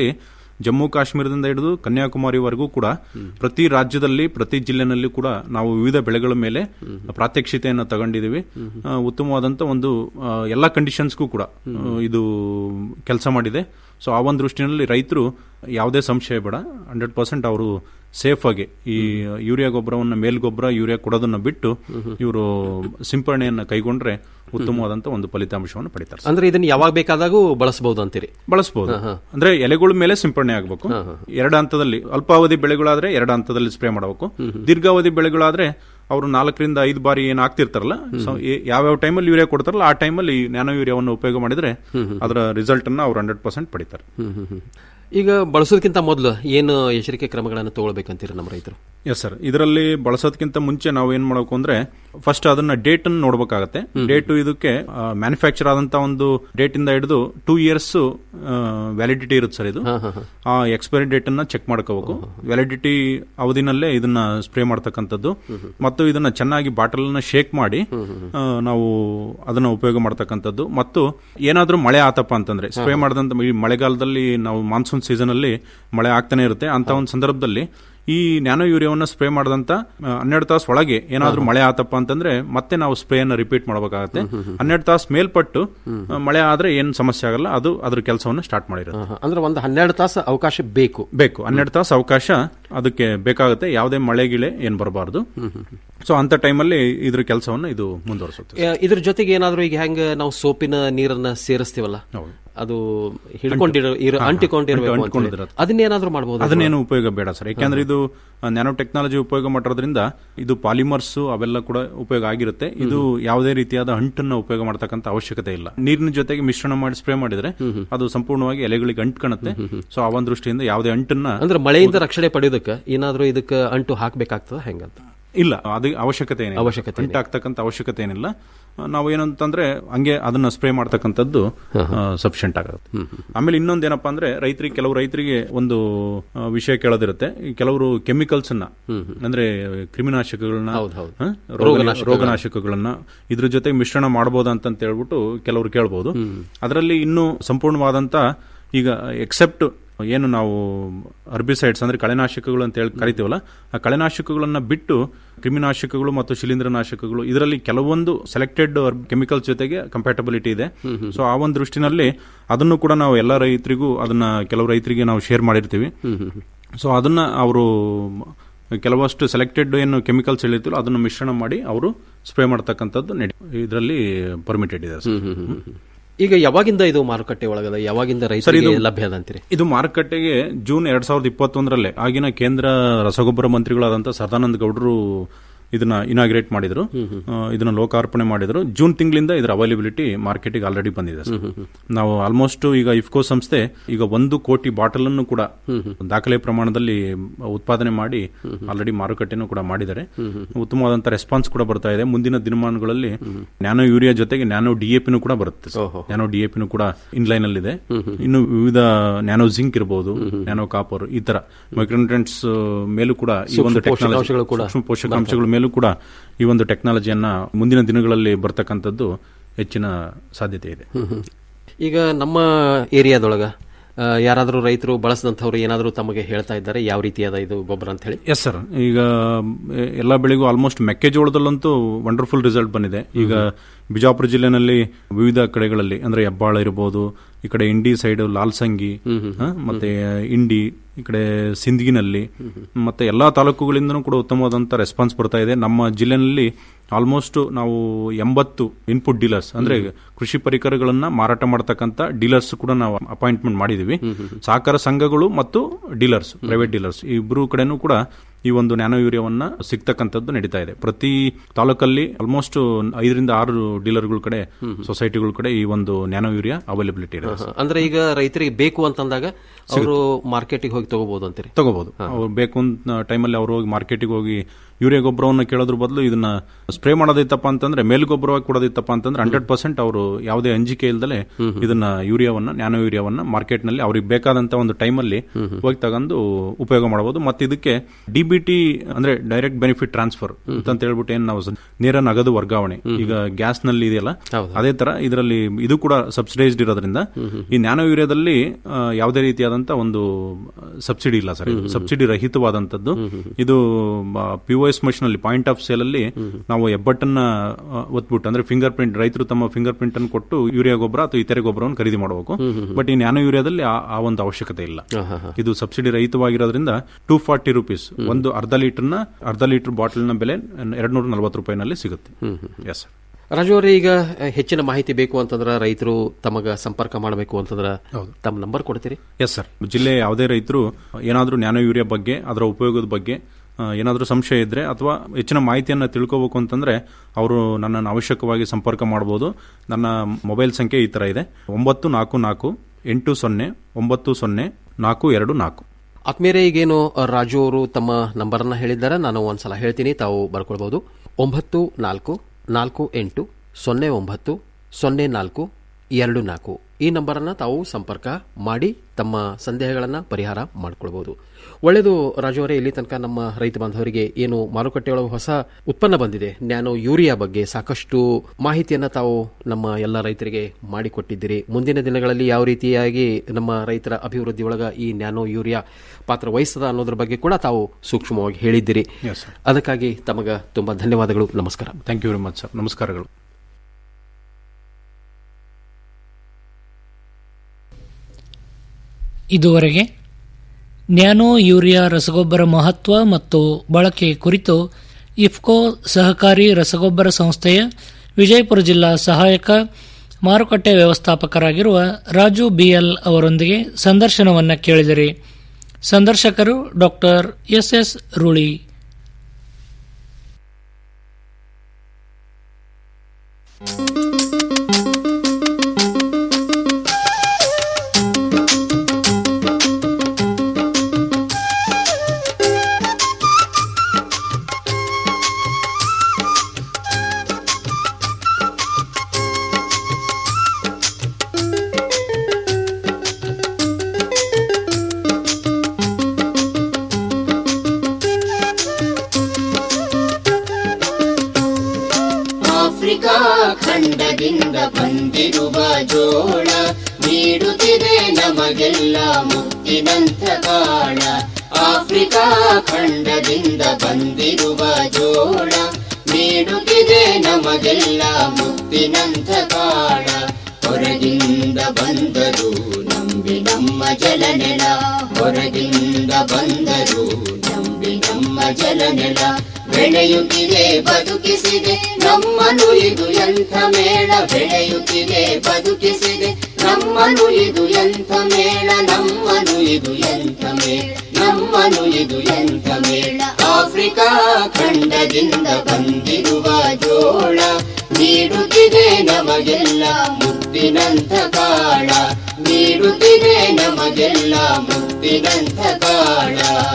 ಜಮ್ಮು ಕಾಶ್ಮೀರದಿಂದ ಹಿಡಿದು ಕನ್ಯಾಕುಮಾರಿವರೆಗೂ ಕೂಡ ಪ್ರತಿ ರಾಜ್ಯದಲ್ಲಿ ಪ್ರತಿ ಜಿಲ್ಲೆನಲ್ಲಿ ಕೂಡ ನಾವು ವಿವಿಧ ಬೆಳೆಗಳ ಮೇಲೆ ಪ್ರಾತ್ಯಕ್ಷಿತೆಯನ್ನು ತಗೊಂಡಿದ್ದೀವಿ ಆ, ಉತ್ತಮವಾದಂತ ಒಂದು ಆ, ಎಲ್ಲ ಕಂಡೀಷನ್ಸ್ಗೂ ಕೂಡ ಆ, ಇದು ಕೆಲಸ ಮಾಡಿದೆ ಸೊ ಆ ಒಂದು ದೃಷ್ಟಿನಲ್ಲಿ ರೈತರು ಯಾವುದೇ ಸಂಶಯ ಬೇಡ ಹಂಡ್ರೆಡ್ ಪರ್ಸೆಂಟ್ ಅವರು ಸೇಫ್ ಆಗಿ ಈ ಯೂರಿಯಾ ಗೊಬ್ಬರವನ್ನು ಮೇಲ್ಗೊಬ್ಬರ ಯೂರಿಯಾ ಕೊಡೋದನ್ನ ಬಿಟ್ಟು ಇವರು ಸಿಂಪರಣೆಯನ್ನು ಕೈಗೊಂಡ್ರೆ ಉತ್ತಮವಾದಂತ ಒಂದು ಫಲಿತಾಂಶವನ್ನು ಪಡಿತಾರೆ ಅಂದ್ರೆ ಇದನ್ನ ಯಾವಾಗ ಬೇಕಾದಾಗೂ ಬಳಸಬಹುದು ಅಂತೀರಿ ಬಳಸಬಹುದು ಹಾ, ಹಾ. ಅಂದ್ರೆ ಎಲೆಗಳ ಮೇಲೆ ಸಿಂಪರಣೆ ಆಗಬೇಕು ಎರಡು ಹಂತದಲ್ಲಿ ಅಲ್ಪಾವಧಿ ಬೆಳೆಗಳಾದ್ರೆ ಎರಡು ಹಂತದಲ್ಲಿ ಸ್ಪ್ರೇ ಮಾಡಬೇಕು ದೀರ್ಘಾವಧಿ ಬೆಳೆಗಳಾದ್ರೆ ಅವರು ನಾಲ್ಕರಿಂದ ಐದು ಬಾರಿ ಏನು ಆಗ್ತಿರ್ತಾರಲ್ಲ ಸೊ ಯಾವ್ಯಾವ ಟೈಮಲ್ಲಿ ಯೂರಿಯಾ ಕೊಡ್ತಾರಲ್ಲ ಆ ಟೈಮಲ್ಲಿ ನ್ಯಾನೋ ಯೂರಿಯಾವನ್ನು ಉಪಯೋಗ ಮಾಡಿದ್ರೆ ಅದರ ರಿಸಲ್ಟ್ ಅನ್ನ ಅವ್ರು ಹಂಡ್ರೆಡ್ ಪರ್ಸೆಂಟ್ ಪಡಿತಾರೆ ಹ್ಮ್, ಹ್ಮ್, ಹ್ಮ್. ಈಗ ಬಳಸೋದಕ್ಕಿಂತ ಮೊದಲು ಏನು ಎಚ್ಚರಿಕೆ ಕ್ರಮಗಳನ್ನು ತಗೊಳ್ಬೇಕಂತೀರಿ ನಮ್ಮ ರೈತರು ಎಸ್ ಸರ್ ಇದರಲ್ಲಿ ಬಳಸೋದಕ್ಕಿಂತ ಮುಂಚೆ ನಾವು ಏನ್ ಮಾಡಬೇಕು ಅಂದ್ರೆ ಫಸ್ಟ್ ಅದನ್ನ ಡೇಟ್ ಅನ್ನು ನೋಡ್ಬೇಕಾಗತ್ತೆ ಡೇಟ್ ಇದಕ್ಕೆ ಮ್ಯಾನುಫ್ಯಾಕ್ಚರ್ ಆದಂತ ಒಂದು ಡೇಟ್ ಇಂದ ಹಿಡಿದು ಟೂ ಇಯರ್ಸ್ ವ್ಯಾಲಿಡಿಟಿ ಇರುತ್ತೆ ಸರ್ ಇದು ಆ ಎಕ್ಸ್ಪೈರಿ ಡೇಟ್ ಅನ್ನ ಚೆಕ್ ಮಾಡ್ಕೋಬೇಕು ವ್ಯಾಲಿಡಿಟಿ ಅವಧಿನಲ್ಲೇ ಇದನ್ನ ಸ್ಪ್ರೇ ಮಾಡ್ತಕ್ಕಂಥದ್ದು ಮತ್ತು ಇದನ್ನ ಚೆನ್ನಾಗಿ ಬಾಟಲ್ ನ ಶೇಕ್ ಮಾಡಿ ಆ, ನಾವು ಅದನ್ನ ಉಪಯೋಗ ಮಾಡ್ತಕ್ಕಂಥದ್ದು ಮತ್ತು ಏನಾದ್ರೂ ಮಳೆ ಆತಪ್ಪ ಅಂತಂದ್ರೆ ಸ್ಪ್ರೇ ಮಾಡಿದಂತ ಈ ಮಳೆಗಾಲದಲ್ಲಿ ನಾವು ಮಾನ್ಸೂನ್ ಸೀಸನ್ ಅಲ್ಲಿ ಮಳೆ ಆಗ್ತಾನೆ ಇರುತ್ತೆ ಅಂತ ಒಂದು ಸಂದರ್ಭದಲ್ಲಿ ಈ ನ್ಯಾನೋ ಯೂರಿಯಾವನ್ನ ಸ್ಪ್ರೇ ಮಾಡಿದಂತ ಹನ್ನೆರಡು ತಾಸು ಒಳಗೆ ಏನಾದ್ರೂ ಮಳೆ ಆತಪ್ಪ ಅಂತಂದ್ರೆ ಮತ್ತೆ ನಾವು ಸ್ಪ್ರೇಯನ್ನು ರಿಪೀಟ್ ಮಾಡಬೇಕಾಗತ್ತೆ ಹನ್ನೆರಡು ತಾಸು ಮೇಲ್ಪಟ್ಟು ಆ, ಮಳೆ ಆದ್ರೆ ಏನ್ ಸಮಸ್ಯೆ ಆಗಲ್ಲ ಅದು ಅದ್ರ ಕೆಲಸವನ್ನು ಸ್ಟಾರ್ಟ್ ಮಾಡಿರುತ್ತೆ ಅಂದ್ರೆ ಒಂದು ಹನ್ನೆರಡು ತಾಸು ಅವಕಾಶ ಬೇಕು ಬೇಕು ಹನ್ನೆರಡು ತಾಸು ಅವಕಾಶ ಅದಕ್ಕೆ ಬೇಕಾಗುತ್ತೆ ಯಾವುದೇ ಮಳೆ ಗಿಳೆ ಏನ್ ಬರಬಾರ್ದು ಸೊ ಅಂತ ಟೈಮಲ್ಲಿ ಇದ್ರ ಕೆಲಸವನ್ನು ಇದು ಮುಂದುವರಿಸುತ್ತೆ ಆ, ಇದ್ರ ಜೊತೆಗೆ ಏನಾದ್ರೂ ಈಗ ಹೆಂಗ ನಾವು ಸೋಪಿನ ನೀರನ್ನ ಸೇರಿಸ್ತೀವಲ್ಲ ಅದು ಹಿಡ್ಕೊಂಡಿರೋ ಇರೋ ಅಂಟಿಕೊಂಡಿರ್ಬೇಕು ಅಂತ ಹೇಳಿ. ಅಂಟಿಕೊಂಡಿರೋದು. ಅದನ್ನೇನಾದ್ರೂ ಮಾಡಬಹುದು ಅದನ್ನೇನು ಉಪಯೋಗ ಬೇಡ ಸರ್ ಯಾಕಂದ್ರೆ ಇದು ನ್ಯಾನೋ ಟೆಕ್ನಾಲಜಿ ಉಪಯೋಗ ಮಾಡೋದ್ರಿಂದ ಇದು ಪಾಲಿಮರ್ಸ್ ಅವೆಲ್ಲ ಕೂಡ ಉಪಯೋಗ ಆಗಿರುತ್ತೆ ಇದು ಯಾವುದೇ ರೀತಿಯಾದ ಅಂಟನ್ನ ಉಪಯೋಗ ಮಾಡ್ತಕ್ಕಂಥ ಅವಶ್ಯಕತೆ ಇಲ್ಲ ನೀರಿನ ಜೊತೆಗೆ ಮಿಶ್ರಣ ಮಾಡಿ ಸ್ಪ್ರೇ ಮಾಡಿದ್ರೆ ಅದು ಸಂಪೂರ್ಣವಾಗಿ ಎಲೆಗಳಿಗೆ ಅಂಟ್ಕಣತ್ತೆ ಸೊ ಆ ಒಂದು ದೃಷ್ಟಿಯಿಂದ ಯಾವುದೇ ಅಂಟನ್ನ ಅಂದ್ರೆ ಮಳೆಯಿಂದ ರಕ್ಷಣೆ ಪಡೆಯೋದಕ್ಕೆ ಏನಾದ್ರೂ ಇದಕ್ಕೆ ಅಂಟು ಹಾಕ್ಬೇಕಾಗ್ತದ ಹೆಂಗಂತ ಇಲ್ಲ ಅದು ಅವಶ್ಯಕತೆ ಏನಿಲ್ಲ ಅವಶ್ಯಕತೆ ಅಂಟ್ ಆಗ್ತಕ್ಕಂಥ ಅವಶ್ಯಕತೆ ಏನಿಲ್ಲ ಆ, ನಾವು ಏನಂತಂದ್ರೆ ಹಂಗೆ ಅದನ್ನ ಸ್ಪ್ರೇ ಮಾಡ್ತಕ್ಕಂಥದ್ದು ಸಫಿಷಿಯಂಟ್ ಆಗುತ್ತೆ ಆಮೇಲೆ ಇನ್ನೊಂದು ಏನಪ್ಪಾ ಅಂದ್ರೆ ರೈತರಿಗೆ ಕೆಲವು ರೈತರಿಗೆ ಒಂದು ಆ, ವಿಷಯ ಕೇಳೋದಿರುತ್ತೆ ಈ ಕೆಲವರು ಕೆಮಿಕಲ್ಸ್ ಅನ್ನ ಅಂದ್ರೆ ಕ್ರಿಮಿನಾಶಕಗಳನ್ನ ಹೌದು, ಹೌದು. ಹ? ರೋಗ- ರೋಗನಾಶಕಗಳನ್ನ. ರೋಗನಾಶಕಗಳನ್ನ ಇದ್ರ ಜೊತೆ ಮಿಶ್ರಣ ಮಾಡಬಹುದಾ ಅಂತ ಹೇಳ್ಬಿಟ್ಟು ಕೆಲವರು ಕೇಳಬಹುದು ಅದರಲ್ಲಿ ಇನ್ನೂ ಸಂಪೂರ್ಣವಾದಂತ ಈಗ ಎಕ್ಸೆಪ್ಟ್ ಏನು ನಾವು ಅರ್ಬಿಸೈಡ್ಸ್ ಅಂದ್ರೆ ಕಳೆನಾಶಕಗಳು ಅಂತ ಹೇಳಿ ಕರಿತೀವಲ್ಲ ಆ ಕಳೆನಾಶಕಗಳನ್ನ ಬಿಟ್ಟು ಕ್ರಿಮಿನಾಶಕಗಳು ಮತ್ತು ಶಿಲೀಂಧ್ರನಾಶಕಗಳು ಇದರಲ್ಲಿ ಕೆಲವೊಂದು ಸೆಲೆಕ್ಟೆಡ್ ಕೆಮಿಕಲ್ಸ್ ಜೊತೆಗೆ ಕಂಪ್ಯಾಟಬಿಲಿಟಿ ಇದೆ ಸೊ ಆ ಒಂದು ದೃಷ್ಟಿನಲ್ಲಿ ಅದನ್ನು ಕೂಡ ನಾವು ಎಲ್ಲ ರೈತರಿಗೂ ಅದನ್ನ ಕೆಲವು ರೈತರಿಗೆ ನಾವು ಶೇರ್ ಮಾಡಿರ್ತೀವಿ ಸೊ ಅದನ್ನ ಅವರು ಕೆಲವಷ್ಟು ಸೆಲೆಕ್ಟೆಡ್ ಏನು ಕೆಮಿಕಲ್ಸ್ ಹೇಳಿರ್ತೀವೋ ಅದನ್ನು ಮಿಶ್ರಣ ಮಾಡಿ ಅವರು ಸ್ಪ್ರೇ ಮಾಡ್ತಕ್ಕಂಥದ್ದು ನಡಿ ಇದರಲ್ಲಿ ಪರ್ಮಿಟೆಡ್ ಇದೆ ಸರ್. ಈಗ ಯಾವಾಗಿಂದ ಇದು ಮಾರುಕಟ್ಟೆ ಒಳಗದ ಯಾವಾಗಿಂದ ಸರ್ ರೈತರಿಗೆ ಇದು ಲಭ್ಯ ಅದ ಅಂತೀರಿ ಇದು ಮಾರುಕಟ್ಟೆಗೆ ಜೂನ್ ಎರಡ್ ಸಾವಿರದ ಇಪ್ಪತ್ತೊಂದರಲ್ಲೇ ಆಗಿನ ಕೇಂದ್ರ ರಸಗೊಬ್ಬರ ಮಂತ್ರಿಗಳಾದಂಥ ಸದಾನಂದ ಗೌಡರು ಇದನ್ನ ಇನಾಗ್ರೇಟ್ ಮಾಡಿದ್ರು ಆ, ಇದನ್ನ ಲೋಕಾರ್ಪಣೆ ಮಾಡಿದ್ರು ಜೂನ್ ತಿಂಗಳಿಂದ ಇದರ ಅವೈಲಬಿಲಿಟಿ ಮಾರ್ಕೆಟಿಗೆ ಆಲ್ರೆಡಿ ಬಂದಿದೆ ಸರ್. ನಾವು ಆಲ್ಮೋಸ್ಟ್ ಈಗ ಇಫ್ಕೋ ಸಂಸ್ಥೆ ಈಗ ಒಂದು ಕೋಟಿ ಬಾಟಲ್ ಅನ್ನು ಕೂಡ ದಾಖಲೆ ಪ್ರಮಾಣದಲ್ಲಿ ಉತ್ಪಾದನೆ ಮಾಡಿ ಆಲ್ರೆಡಿ ಮಾರುಕಟ್ಟೆನೂ ಕೂಡ ಮಾಡಿದ್ದಾರೆ ಉತ್ತಮವಾದಂತ ರೆಸ್ಪಾನ್ಸ್ ಕೂಡ ಬರ್ತಾ ಇದೆ ಮುಂದಿನ ದಿನಮಾನಗಳಲ್ಲಿ ನ್ಯಾನೋ ಯೂರಿಯಾ ಜೊತೆಗೆ ನ್ಯಾನೋ ಡಿಎಪಿನೂ ಕೂಡ ಬರುತ್ತೆ ಸರ್. ನ್ಯಾನೋ ಡಿಎಪಿನೂ ಕೂಡ ಇನ್ಲೈನ್ ಅಲ್ಲಿ ಇದೆ ಇನ್ನು ವಿವಿಧ ನ್ಯಾನೋ ಜಿಂಕ್ ಇರಬಹುದು ನ್ಯಾನೋ ಕಾಪರ್ ಈ ತರ ಮೈಕ್ರೋನ್ಯೂಟ್ರೆಂಟ್ಸ್ ಮೇಲೂ ಕೂಡ ಈ ಸೂಕ್ಷ್ಮ ಒಂದು ಪೋಷಕಾಂಶಗಳು ಟೆಕ್ನಾಲಜಿ ಕೂಡ ಸೂಕ್ಷ್ಮ ಪೋಷಕಾಂಶಗಳ ಮೇಲೂ ಕೂಡ ಈ ಒಂದು ಟೆಕ್ನಾಲಜಿಯನ್ನ ಮುಂದಿನ ದಿನಗಳಲ್ಲಿ ಬರ್ತಕ್ಕಂಥದ್ದು ಹೆಚ್ಚಿನ ಸಾಧ್ಯತೆ ಇದೆ ಈಗ ನಮ್ಮ ಏರಿಯಾದೊಳಗ ಆ, ಯಾರಾದರೂ ರೈತರು ಬಳಸಿದಂಥವ್ರು ಏನಾದರೂ ತಮಗೆ ಹೇಳ್ತಾ ಇದ್ದಾರೆ ಯಾವ ರೀತಿಯಾದ ಇದು ಗೊಬ್ಬರ ಅಂತ ಹೇಳಿ ಎಸ್ ಸರ್ ಈಗ ಎ, ಎಲ್ಲ ಬೆಳೆಗೂ ಆಲ್ಮೋಸ್ಟ್ ಮೆಕ್ಕೆಜೋಳದಲ್ಲಂತೂ ವಂಡರ್ಫುಲ್ ರಿಸಲ್ಟ್ ಬಂದಿದೆ ಈಗ ಬಿಜಾಪುರ ಜಿಲ್ಲೆನಲ್ಲಿ ವಿವಿಧ ಕಡೆಗಳಲ್ಲಿ ಅಂದ್ರೆ ಹೆಬ್ಬಾಳ ಇರಬಹುದು ಈ ಕಡೆ ಇಂಡಿ ಸೈಡ್ ಲಾಲ್ಸಂಗಿ ಹ, ಮತ್ತೆ ಇಂಡಿ ಈ ಕಡೆ ಸಿಂದಗಿನಲ್ಲಿ ಮತ್ತೆ ಎಲ್ಲಾ ತಾಲೂಕುಗಳಿಂದನೂ ಕೂಡ ಉತ್ತಮವಾದಂತ ರೆಸ್ಪಾನ್ಸ್ ಬರ್ತಾ ಇದೆ ನಮ್ಮ ಜಿಲ್ಲೆನಲ್ಲಿ ಆಲ್ಮೋಸ್ಟ್ ನಾವು ಎಂಬತ್ತು ಇನ್ಪುಟ್ ಡೀಲರ್ಸ್ ಅಂದ್ರೆ ಕೃಷಿ ಪರಿಕರಗಳನ್ನ ಮಾರಾಟ ಮಾಡತಕ್ಕಂತ ಡೀಲರ್ಸ್ ಕೂಡ ನಾವು ಅಪಾಯಿಂಟ್ಮೆಂಟ್ ಮಾಡಿದೀವಿ ಸಹಕಾರ ಸಂಘಗಳು ಮತ್ತು ಡೀಲರ್ಸ್ ಪ್ರೈವೇಟ್ ಡೀಲರ್ಸ್ ಇಬ್ರು ಕಡೆನೂ ಕೂಡ ಈ ಒಂದು ನ್ಯಾನೋ ಯೂರಿಯಾವನ್ನ ಸಿಗ್ತಕ್ಕಂಥದ್ದು ನಡೀತಾ ಇದೆ ಪ್ರತಿ ತಾಲೂಕಲ್ಲಿ ಆಲ್ಮೋಸ್ಟ್ ಐದರಿಂದ ಆರು ಡೀಲರ್ಗಳ ಕಡೆ ಸೊಸೈಟಿಗಳ ಕಡೆ ಈ ಒಂದು ನ್ಯಾನೋ ಯೂರಿಯಾ ಅವೈಲಬಿಲಿಟಿ ಇದೆ ಹ, ಅಂದ್ರೆ ಈಗ ರೈತರಿಗೆ ಬೇಕು ಅಂತಂದಾಗ ಅವರು ಮಾರ್ಕೆಟಿಗೆ ಹೋಗಿ ತಗೋಬಹುದು ಅಂತೀರಿ ತಗೋಬಹುದು ಅವ್ರು ಬೇಕು ಅಂತ ಟೈಮಲ್ಲಿ ಅವ್ರು ಹೋಗಿ ಮಾರ್ಕೆಟಿಗೆ ಹೋಗಿ ಯೂರಿಯಾ ಗೊಬ್ಬರವನ್ನು ಕೇಳೋದ್ರ ಬದಲು ಇದನ್ನ ಸ್ಪ್ರೇ ಮಾಡೋದೈತಪ್ಪ ಅಂತಂದ್ರೆ ಮೇಲ್ಗೊಬ್ಬರವಾಗಿ ಕೊಡೋದೈತಪ್ಪ ಅಂತಂದ್ರೆ ಹಂಡ್ರೆಡ್ ಪರ್ಸೆಂಟ್ ಅವರು ಯಾವುದೇ ಅಂಜಿಕೆ ಇಲ್ದಲೆ ಇದನ್ನ ಯೂರಿಯಾವನ್ನ ನ್ಯಾನೋ ಯೂರಿಯಾವನ್ನ ಮಾರ್ಕೆಟ್ ನಲ್ಲಿ ಅವ್ರಿಗೆ ಬೇಕಾದಂತ ಒಂದು ಟೈಮಲ್ಲಿ ಹೋಗಿ ತಗೊಂಡು ಉಪಯೋಗ ಮಾಡಬಹುದು ಮತ್ತೆ ಇದಕ್ಕೆ ಡಿ ಬಿ ಟಿ ಅಂದ್ರೆ ಡೈರೆಕ್ಟ್ ಬೆನಿಫಿಟ್ ಟ್ರಾನ್ಸ್ಫರ್ ಅಂತ ಹೇಳ್ಬಿಟ್ಟು ಏನ್ ನಾವು ಸ- ನೇರ ನಗದು ವರ್ಗಾವಣೆ ಈಗ ಗ್ಯಾಸ್ ನಲ್ಲಿ ಇದೆಯಲ್ಲ ಅದೇ ತರ ಇದರಲ್ಲಿ ಇದು ಕೂಡ ಸಬ್ಸಿಡೈಸ್ಡ್ ಇರೋದ್ರಿಂದ ಈ ನ್ಯಾನೋ ಯೂರಿಯಾದಲ್ಲಿ ಆ, ಯಾವುದೇ ರೀತಿಯಾದಂತ ಒಂದು ಸಬ್ಸಿಡಿ ಇಲ್ಲ ಸರ್ ಸಬ್ಸಿಡಿ ರಹಿತವಾದಂತದ್ದು ಇದು ಪಿ ಒ ಎಸ್ ಮಷಿನ್ ಅಲ್ಲಿ ಪಾಯಿಂಟ್ ಆಫ್ ಸೇಲ್ ಅಲ್ಲಿ ನಾವು ಹೆಬ್ಬಟ್ಟನ್ನ ಆ, ಒತ್ಬಿಟ್ಟು ಅಂದ್ರೆ ಫಿಂಗರ್ ಪ್ರಿಂಟ್ ರೈತರು ತಮ್ಮ ಫಿಂಗರ್ ಪ್ರಿಂಟ್ ಅನ್ನು ಕೊಟ್ಟು ಯೂರಿಯಾ ಗೊಬ್ಬರ ಅಥವಾ ಇತರೆ ಗೊಬ್ಬರವನ್ನು ಖರೀದಿ ಮಾಡಬೇಕು ಬಟ್ ಈ ನ್ಯಾನೋ ಯೂರಿಯಾದಲ್ಲಿ ಆ- ಆ ಒಂದು ಅವಶ್ಯಕತೆ ಇಲ್ಲ ಇದು ಸಬ್ಸಿಡಿ ರಹಿತವಾಗಿರೋದ್ರಿಂದ ಟೂ ಫಾರ್ಟಿ ರುಪೀಸ್ ಒಂದು ಅರ್ಧ ಲೀಟರ್ನ ಅರ್ಧ ಲೀಟರ್ ಬಾಟಲ್ನ ಬೆಲೆ ಎರಡ್ ನೂರ ನಲವತ್ತು ರೂಪಾಯಿನಲ್ಲಿ ಸಿಗುತ್ತೆ ಎಸ್ ರಾಜು ಅವರೇ ಈಗ ಅ, ಹೆಚ್ಚಿನ ಮಾಹಿತಿ ಬೇಕು ಅಂತಂದ್ರೆ ರೈತರು ತಮಗ ಸಂಪರ್ಕ ಮಾಡಬೇಕು ಅಂತಂದ್ರೆ ತಮ್ಮ ನಂಬರ್ ಕೊಡ್ತೀರಿ ಎಸ್ ಸರ್ ಜಿಲ್ಲೆ ಯಾವುದೇ ರೈತರು ಏನಾದರೂ ನ್ಯಾನೋ ಯೂರಿಯಾ ಬಗ್ಗೆ ಅದರ ಉಪಯೋಗದ ಬಗ್ಗೆ ಆ, ಏನಾದರೂ ಸಂಶಯ ಇದ್ರೆ ಅಥವಾ ಹೆಚ್ಚಿನ ಮಾಹಿತಿಯನ್ನು ತಿಳ್ಕೋಬೇಕು ಅಂತಂದ್ರೆ ಅವರು ನನ್ನನ್ನು ಅವಶ್ಯಕವಾಗಿ ಸಂಪರ್ಕ ಮಾಡಬಹುದು ನನ್ನ ಮೊಬೈಲ್ ಸಂಖ್ಯೆ ಈ ಥರ ಇದೆ ಒಂಬತ್ತು ನಾಲ್ಕು ನಾಲ್ಕು ಎಂಟು ಸೊನ್ನೆ ಒಂಬತ್ತು ಸೊನ್ನೆ ನಾಲ್ಕು ಎರಡು ನಾಲ್ಕು ಆತ್ಮೀಯರೇ ಈಗೇನು ಅ, ರಾಜು ಅವರು ತಮ್ಮ ನಂಬರನ್ನ ಹೇಳಿದ್ದಾರೆ ನಾನು ಒಂದ್ಸಲ ಹೇಳ್ತೀನಿ ತಾವು ಬರ್ಕೊಳ್ಬಹುದು ಒಂಬತ್ತು ನಾಲ್ಕು ನಾಲ್ಕು ಎಂಟು ಸೊನ್ನೆ ಒಂಬತ್ತು ಸೊನ್ನೆ ನಾಲ್ಕು ಎರಡು ನಾಲ್ಕು ಈ ನಂಬರನ್ನ ತಾವು ಸಂಪರ್ಕ ಮಾಡಿ ತಮ್ಮ ಸಂದೇಹಗಳನ್ನು ಪರಿಹಾರ ಮಾಡಿಕೊಳ್ಬಹುದು ಒಳ್ಳೆಯದು ರಾಜು ಅವರೇ ಇಲ್ಲಿ ತನಕ ನಮ್ಮ ರೈತ ಬಾಂಧವರಿಗೆ ಏನು ಮಾರುಕಟ್ಟೆಯೊಳಗೆ ಹೊಸ ಉತ್ಪನ್ನ ಬಂದಿದೆ ನ್ಯಾನೋ ಯೂರಿಯಾ ಬಗ್ಗೆ ಸಾಕಷ್ಟು ಮಾಹಿತಿಯನ್ನ ತಾವು ನಮ್ಮ ಎಲ್ಲ ರೈತರಿಗೆ ಮಾಡಿಕೊಟ್ಟಿದ್ದೀರಿ ಮುಂದಿನ ದಿನಗಳಲ್ಲಿ ಯಾವ ರೀತಿಯಾಗಿ ನಮ್ಮ ರೈತರ ಅಭಿವೃದ್ಧಿ ಒಳಗ ಈ ನ್ಯಾನೋ ಯೂರಿಯಾ ಪಾತ್ರ ವಹಿಸ್ತದ ಅನ್ನೋದ್ರ ಬಗ್ಗೆ ಕೂಡ ತಾವು ಸೂಕ್ಷ್ಮವಾಗಿ ಹೇಳಿದ್ದೀರಿ Yes, sir. ಅದಕ್ಕಾಗಿ ತಮಗ ತುಂಬಾ ಧನ್ಯವಾದಗಳು ನಮಸ್ಕಾರ thank you very much sir ನಮಸ್ಕಾರಗಳು ಇದುವರೆಗೆ ನ್ಯಾನೋ ಯೂರಿಯಾ ರಸಗೊಬ್ಬರ ಮಹತ್ವ ಮತ್ತು ಬಳಕೆ ಕುರಿತು ಇಫ್ಕೋ ಸಹಕಾರಿ ರಸಗೊಬ್ಬರ ಸಂಸ್ಥೆಯ ವಿಜಯಪುರ ಜಿಲ್ಲಾ ಸಹಾಯಕ ಮಾರುಕಟ್ಟೆ ವ್ಯವಸ್ಥಾಪಕರಾಗಿರುವ ರಾಜು ಬಿಎಲ್ ಅವರೊಂದಿಗೆ ಸಂದರ್ಶನವನ್ನು ಕೇಳಿದಿರಿ ಸಂದರ್ಶಕರು ಡಾಕ್ಟರ್ ಎಸ್ ಎಸ್ ರೂಳಿ ಆಫ್ರಿಕಾ ಖಂಡದಿಂದ ಬಂದಿರುವ ಜೋಳ ನೀಡುತ್ತಿದೆ ನಮಗೆಲ್ಲ ಮುತ್ತಿನಂಥ ಕಾಳ ಆಫ್ರಿಕಾ ಖಂಡದಿಂದ ಬಂದಿರುವ ಜೋಳ ನೀಡುತ್ತಿದೆ ನಮಗೆಲ್ಲ ಮುತ್ತಿನಂಥ ಕಾಳ ಹೊರಗಿಂದ ಬಂದರು ನಂಬಿ ನಮ್ಮ ಜಲನೆಲ ಹೊರಗಿಂದ ಬಂದರು ನಂಬಿ ನಮ್ಮ ಜಲನೆಲ ಬೆಳೆಯುತ್ತಿದೆ ಬದುಕಿಸಿದೆ ನಮ್ಮನು ಇದು ಎಂಥ ಮೇಳ ಬೆಳೆಯುತ್ತಿದೆ ಬದುಕಿಸಿದೆ ನಮ್ಮನು ಇದು ಎಂಥ ಮೇಳ ನಮ್ಮನು ಇದು ಎಂಥ ಮೇಳ ನಮ್ಮನು ಇದು ಎಂಥ ಮೇಳ ಆಫ್ರಿಕಾ ಖಂಡದಿಂದ ಬಂದಿರುವ ಜೋಳ ನೀಡುತ್ತಿದೆ ನಮಗೆಲ್ಲ ಮುತ್ತಿನಂಥ ಕಾಳ ನೀಡುತ್ತಿದೆ ನಮಗೆಲ್ಲ ಮುತ್ತಿನಂಥ ಕಾಳ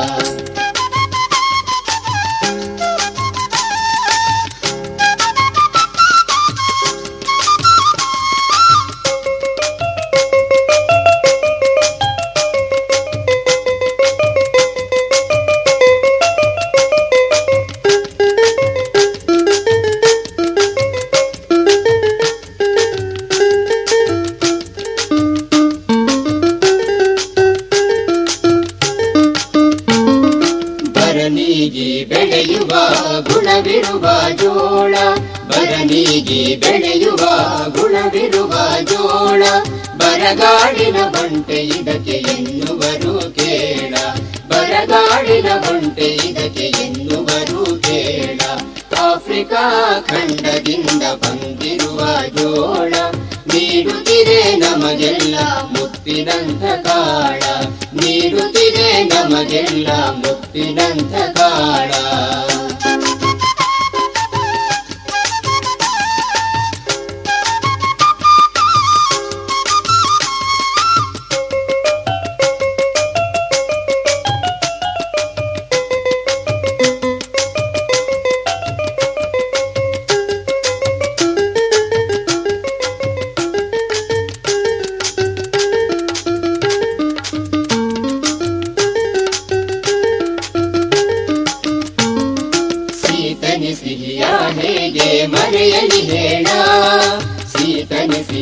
ಬರನಿಗೆ ಬೆಳೆಯುವ ಗುಣವಿರುವ ಜೋಳ ಬರನಿಗೆ ಬೆಳೆಯುವ ಗುಣವಿರುವ ಜೋಳ ಬರಗಾಡಿನ ಬಂಟೆ ಇದಕ್ಕೆ ಎನ್ನುವರು ಕೇಳ ಬರಗಾಡಿನ ಬಂಟೆ ಇದಕ್ಕೆ ಎನ್ನುವರು ಕೇಳ ಆಫ್ರಿಕಾ ಖಂಡದಿಂದ ಬಂದಿರುವ ಜೋಳ ನೀಡುತ್ತಿದೆ ನಮಗೆಲ್ಲ ಮುತ್ತಿನಂಥ ಕಾಳ ನೀಡುತ್ತಿದೆ ನಮಗೆಲ್ಲ ಮುತ್ತಿನಂಥ ಕಾಳ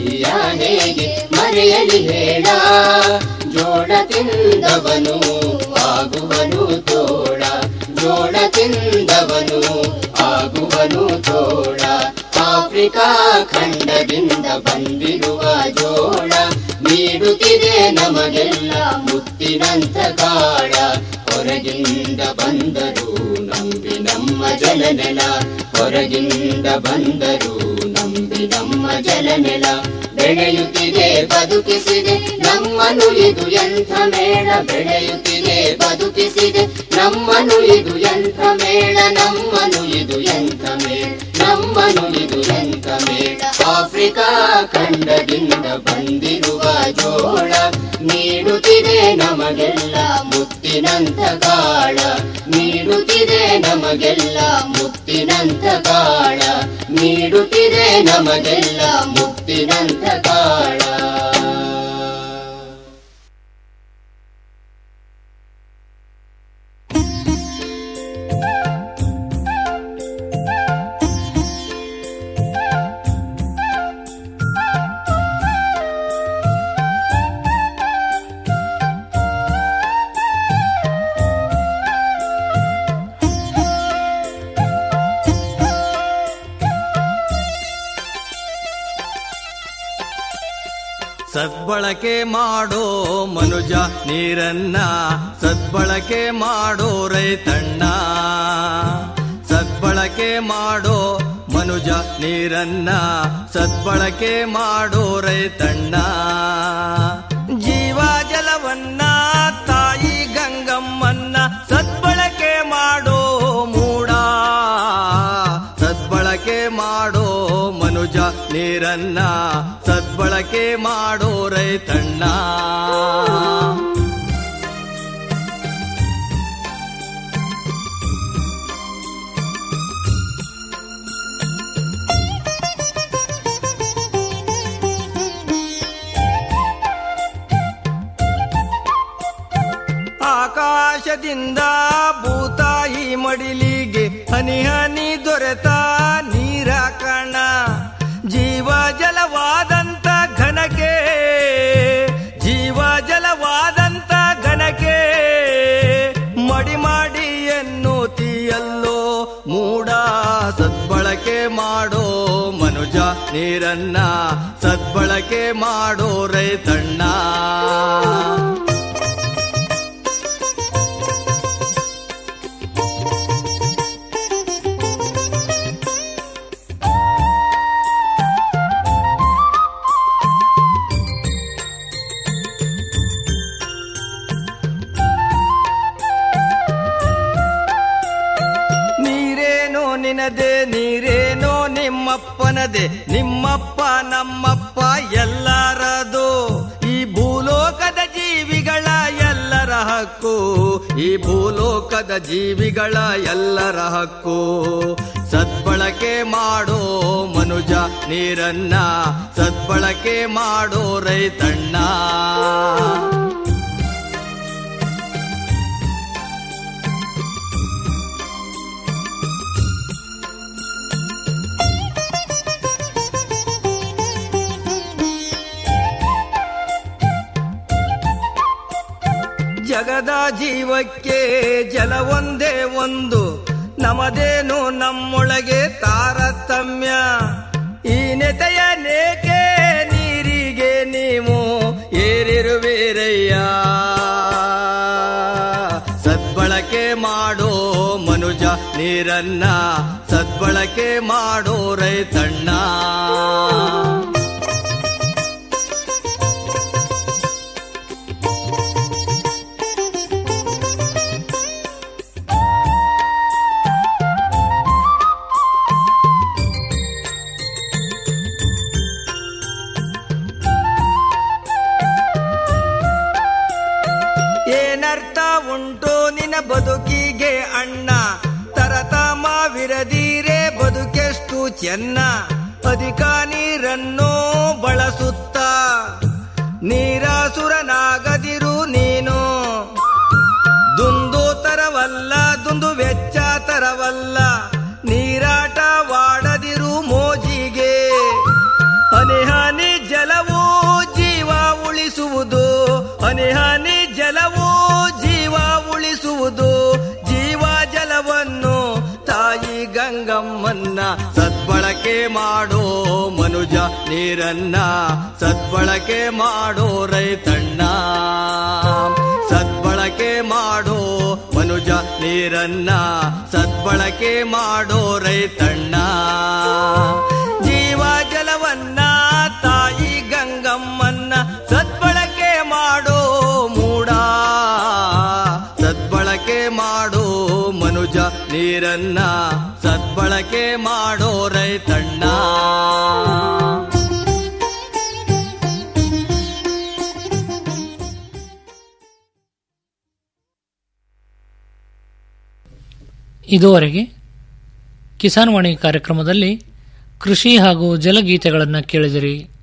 ಸಿಹಿಯ ಹೇಗೆ ಮರೆಯಲಿ ಹೇಳ ಜೋಳ ತಿಂದವನು ಆಗುವನು ತೋಳ ಜೋಳ ತಿಂದವನು ಆಗುವನು ತೋಳ ಆಫ್ರಿಕಾ ಖಂಡದಿಂದ ಬಂದಿರುವ ಜೋಳ ನೀಡುತ್ತಿದೆ ನಮಗೆಲ್ಲ ಮುತ್ತಿನಂತ ಕಾಳ ಹೊರಗಿಂದ ಬಂದರು ನಂಬಿ ನಮ್ಮ ಜಲನೆಲ ಹೊರಗಿಂದ ಬಂದರು ನಂಬಿ ನಮ್ಮ ಜಲನೆಲ ಬೆಳೆಯುತ್ತಿದೆ ಬದುಕಿಸಿದೆ ನಮ್ಮನು ಇದು ಎಂಥ ಮೇಳ ಬೆಳೆಯುತ್ತಿದೆ ಬದುಕಿಸಿದೆ ನಮ್ಮನು ಇದು ಎಂಥ ಮೇಳ ನಮ್ಮನು ಇದು ಎಂಥ ಮೇಳ ನಮ್ಮನು ಇದು ಎಂಥ ಮೇಳ ಆಫ್ರಿಕಾ ಖಂಡದಿಂದ ಬಂದಿರುವ ಜೋಳ ನೀಡುತ್ತಿದೆ ನಮಗೆಲ್ಲ ಮುತ್ತಿನಂತ ಕಾಳ ನೀಡುತ್ತಿದೆ ನಮಗೆಲ್ಲ ಮುತ್ತಿನಂತ ಕಾಳ ನೀಡುತ್ತಿದೆ ನಮಗೆಲ್ಲ ಮುತ್ತಿನಂತ ಕಾಳ ಸದ್ಬಳಕೆ ಮಾಡೋ ಮನುಜ ನೀರನ್ನ ಸದ್ಬಳಕೆ ಮಾಡೋ ರೈತಣ್ಣ ಸದ್ಬಳಕೆ ಮಾಡೋ ಮನುಜ ನೀರನ್ನ ಸದ್ಬಳಕೆ ಮಾಡೋ ರೈತಣ್ಣ ಜೀವ ಜಲವನ್ನ ತಾಯಿ ಗಂಗಮ್ಮನ್ನ ಸದ್ಬಳಕೆ ಮಾಡೋ ಮೂಡ ಸದ್ಬಳಕೆ ಮಾಡೋ ಮನುಜ ನೀರನ್ನ ಸದ್ಬಳಕೆ ಮಾಡೋ ರೈತಣ್ಣ ಆಕಾಶದಿಂದ ಭೂತಾಯಿ ಮಡಿಲಿಗೆ ಹನಿ ಹನಿ ದೊರೆತ ನೀರ ಕಣ ಜೀವ ಜಲವಾದಂತ ಘನಕ್ಕೆ ಜೀವ ಜಲವಾದಂತ ಘನಕ್ಕೆ ಮಡಿ ಮಾಡಿ ಎನ್ನುತ್ತೀಯಲ್ಲೋ ಮೂಡ ಸದ್ಬಳಕೆ ಮಾಡೋ ಮನುಜ ನೀರನ್ನ ಸದ್ಬಳಕೆ ಮಾಡೋ ರೈತಣ್ಣ ನೀರೇನೋ ನಿನದೆ ನೀರೇನೋ ನಿಮ್ಮಪ್ಪನದೆ ನಿಮ್ಮಪ್ಪ ನಮ್ಮಪ್ಪ ಎಲ್ಲರದು ಈ ಭೂಲೋಕದ ಜೀವಿಗಳ ಎಲ್ಲರ ಹಕ್ಕು ಈ ಭೂಲೋಕದ ಜೀವಿಗಳ ಎಲ್ಲರ ಹಕ್ಕು ಸದ್ಬಳಕೆ ಮಾಡೋ ಮನುಜ ನೀರನ್ನ ಸದ್ಬಳಕೆ ಮಾಡೋ ರೈತಣ್ಣ ಜಗದ ಜೀವಕ್ಕೆ ಜಲ ಒಂದೇ ಒಂದು ನಮದೇನು ನಮ್ಮೊಳಗೆ ತಾರತಮ್ಯ ಈ ನೆತೆಯ ನೇಕೆ ನೀರಿಗೆ ನೀವು ಏರಿರುವಿರಯ್ಯ ಸದ್ಬಳಕೆ ಮಾಡೋ ಮನುಜ ನೀರನ್ನ ಸದ್ಬಳಕೆ ಮಾಡೋ ರೈತಣ್ಣ ಏನರ್ಥ ಉಂಟು ನಿನ್ನ ಬದುಕಿಗೆ ಅಣ್ಣ ತರತಮವಿರದಿರೆ ಬದುಕೆಷ್ಟು ಚೆನ್ನ ಅಧಿಕ ನೀರನ್ನು ಬಳಸುತ್ತ ನೀರಾಸುರನಾಗದಿರು ನೀನು ದುಂದು ತರವಲ್ಲ ದುಂದು ವೆಚ್ಚ ತರವಲ್ಲ ನೀರಾಟವಾಡದಿರು ಮೋಜಿಗೆ ಹನಿ ಹನಿ ಜಲ ಮಾಡೋ ಮನುಜ ನೀರನ್ನ ಸದ್ಬಳಕೆ ಮಾಡೋ ರೈತಣ್ಣ ಸದ್ಬಳಕೆ ಮಾಡೋ ಮನುಜ ನೀರನ್ನ ಸದ್ಬಳಕೆ ಮಾಡೋ ರೈತಣ್ಣ ಜೀವ ಜಲವನ್ನ ತಾಯಿ ಗಂಗಮ್ಮನ್ನ ಸದ್ಬಳಕೆ ಮಾಡೋ ಮೂಡ ಸದ್ಬಳಕೆ ಮಾಡೋ ಮನುಜ ನೀರನ್ನ ಸದ್ಬಳಕೆ ಮಾಡೋ ರೈತಣ್ಣ ಇದುವರೆಗೆ ಕಿಸಾನ್ ವಾಣಿ ಕಾರ್ಯಕ್ರಮದಲ್ಲಿ ಕೃಷಿ ಹಾಗೂ ಜಲಗೀತೆಗಳನ್ನು ಕೇಳಿದಿರಿ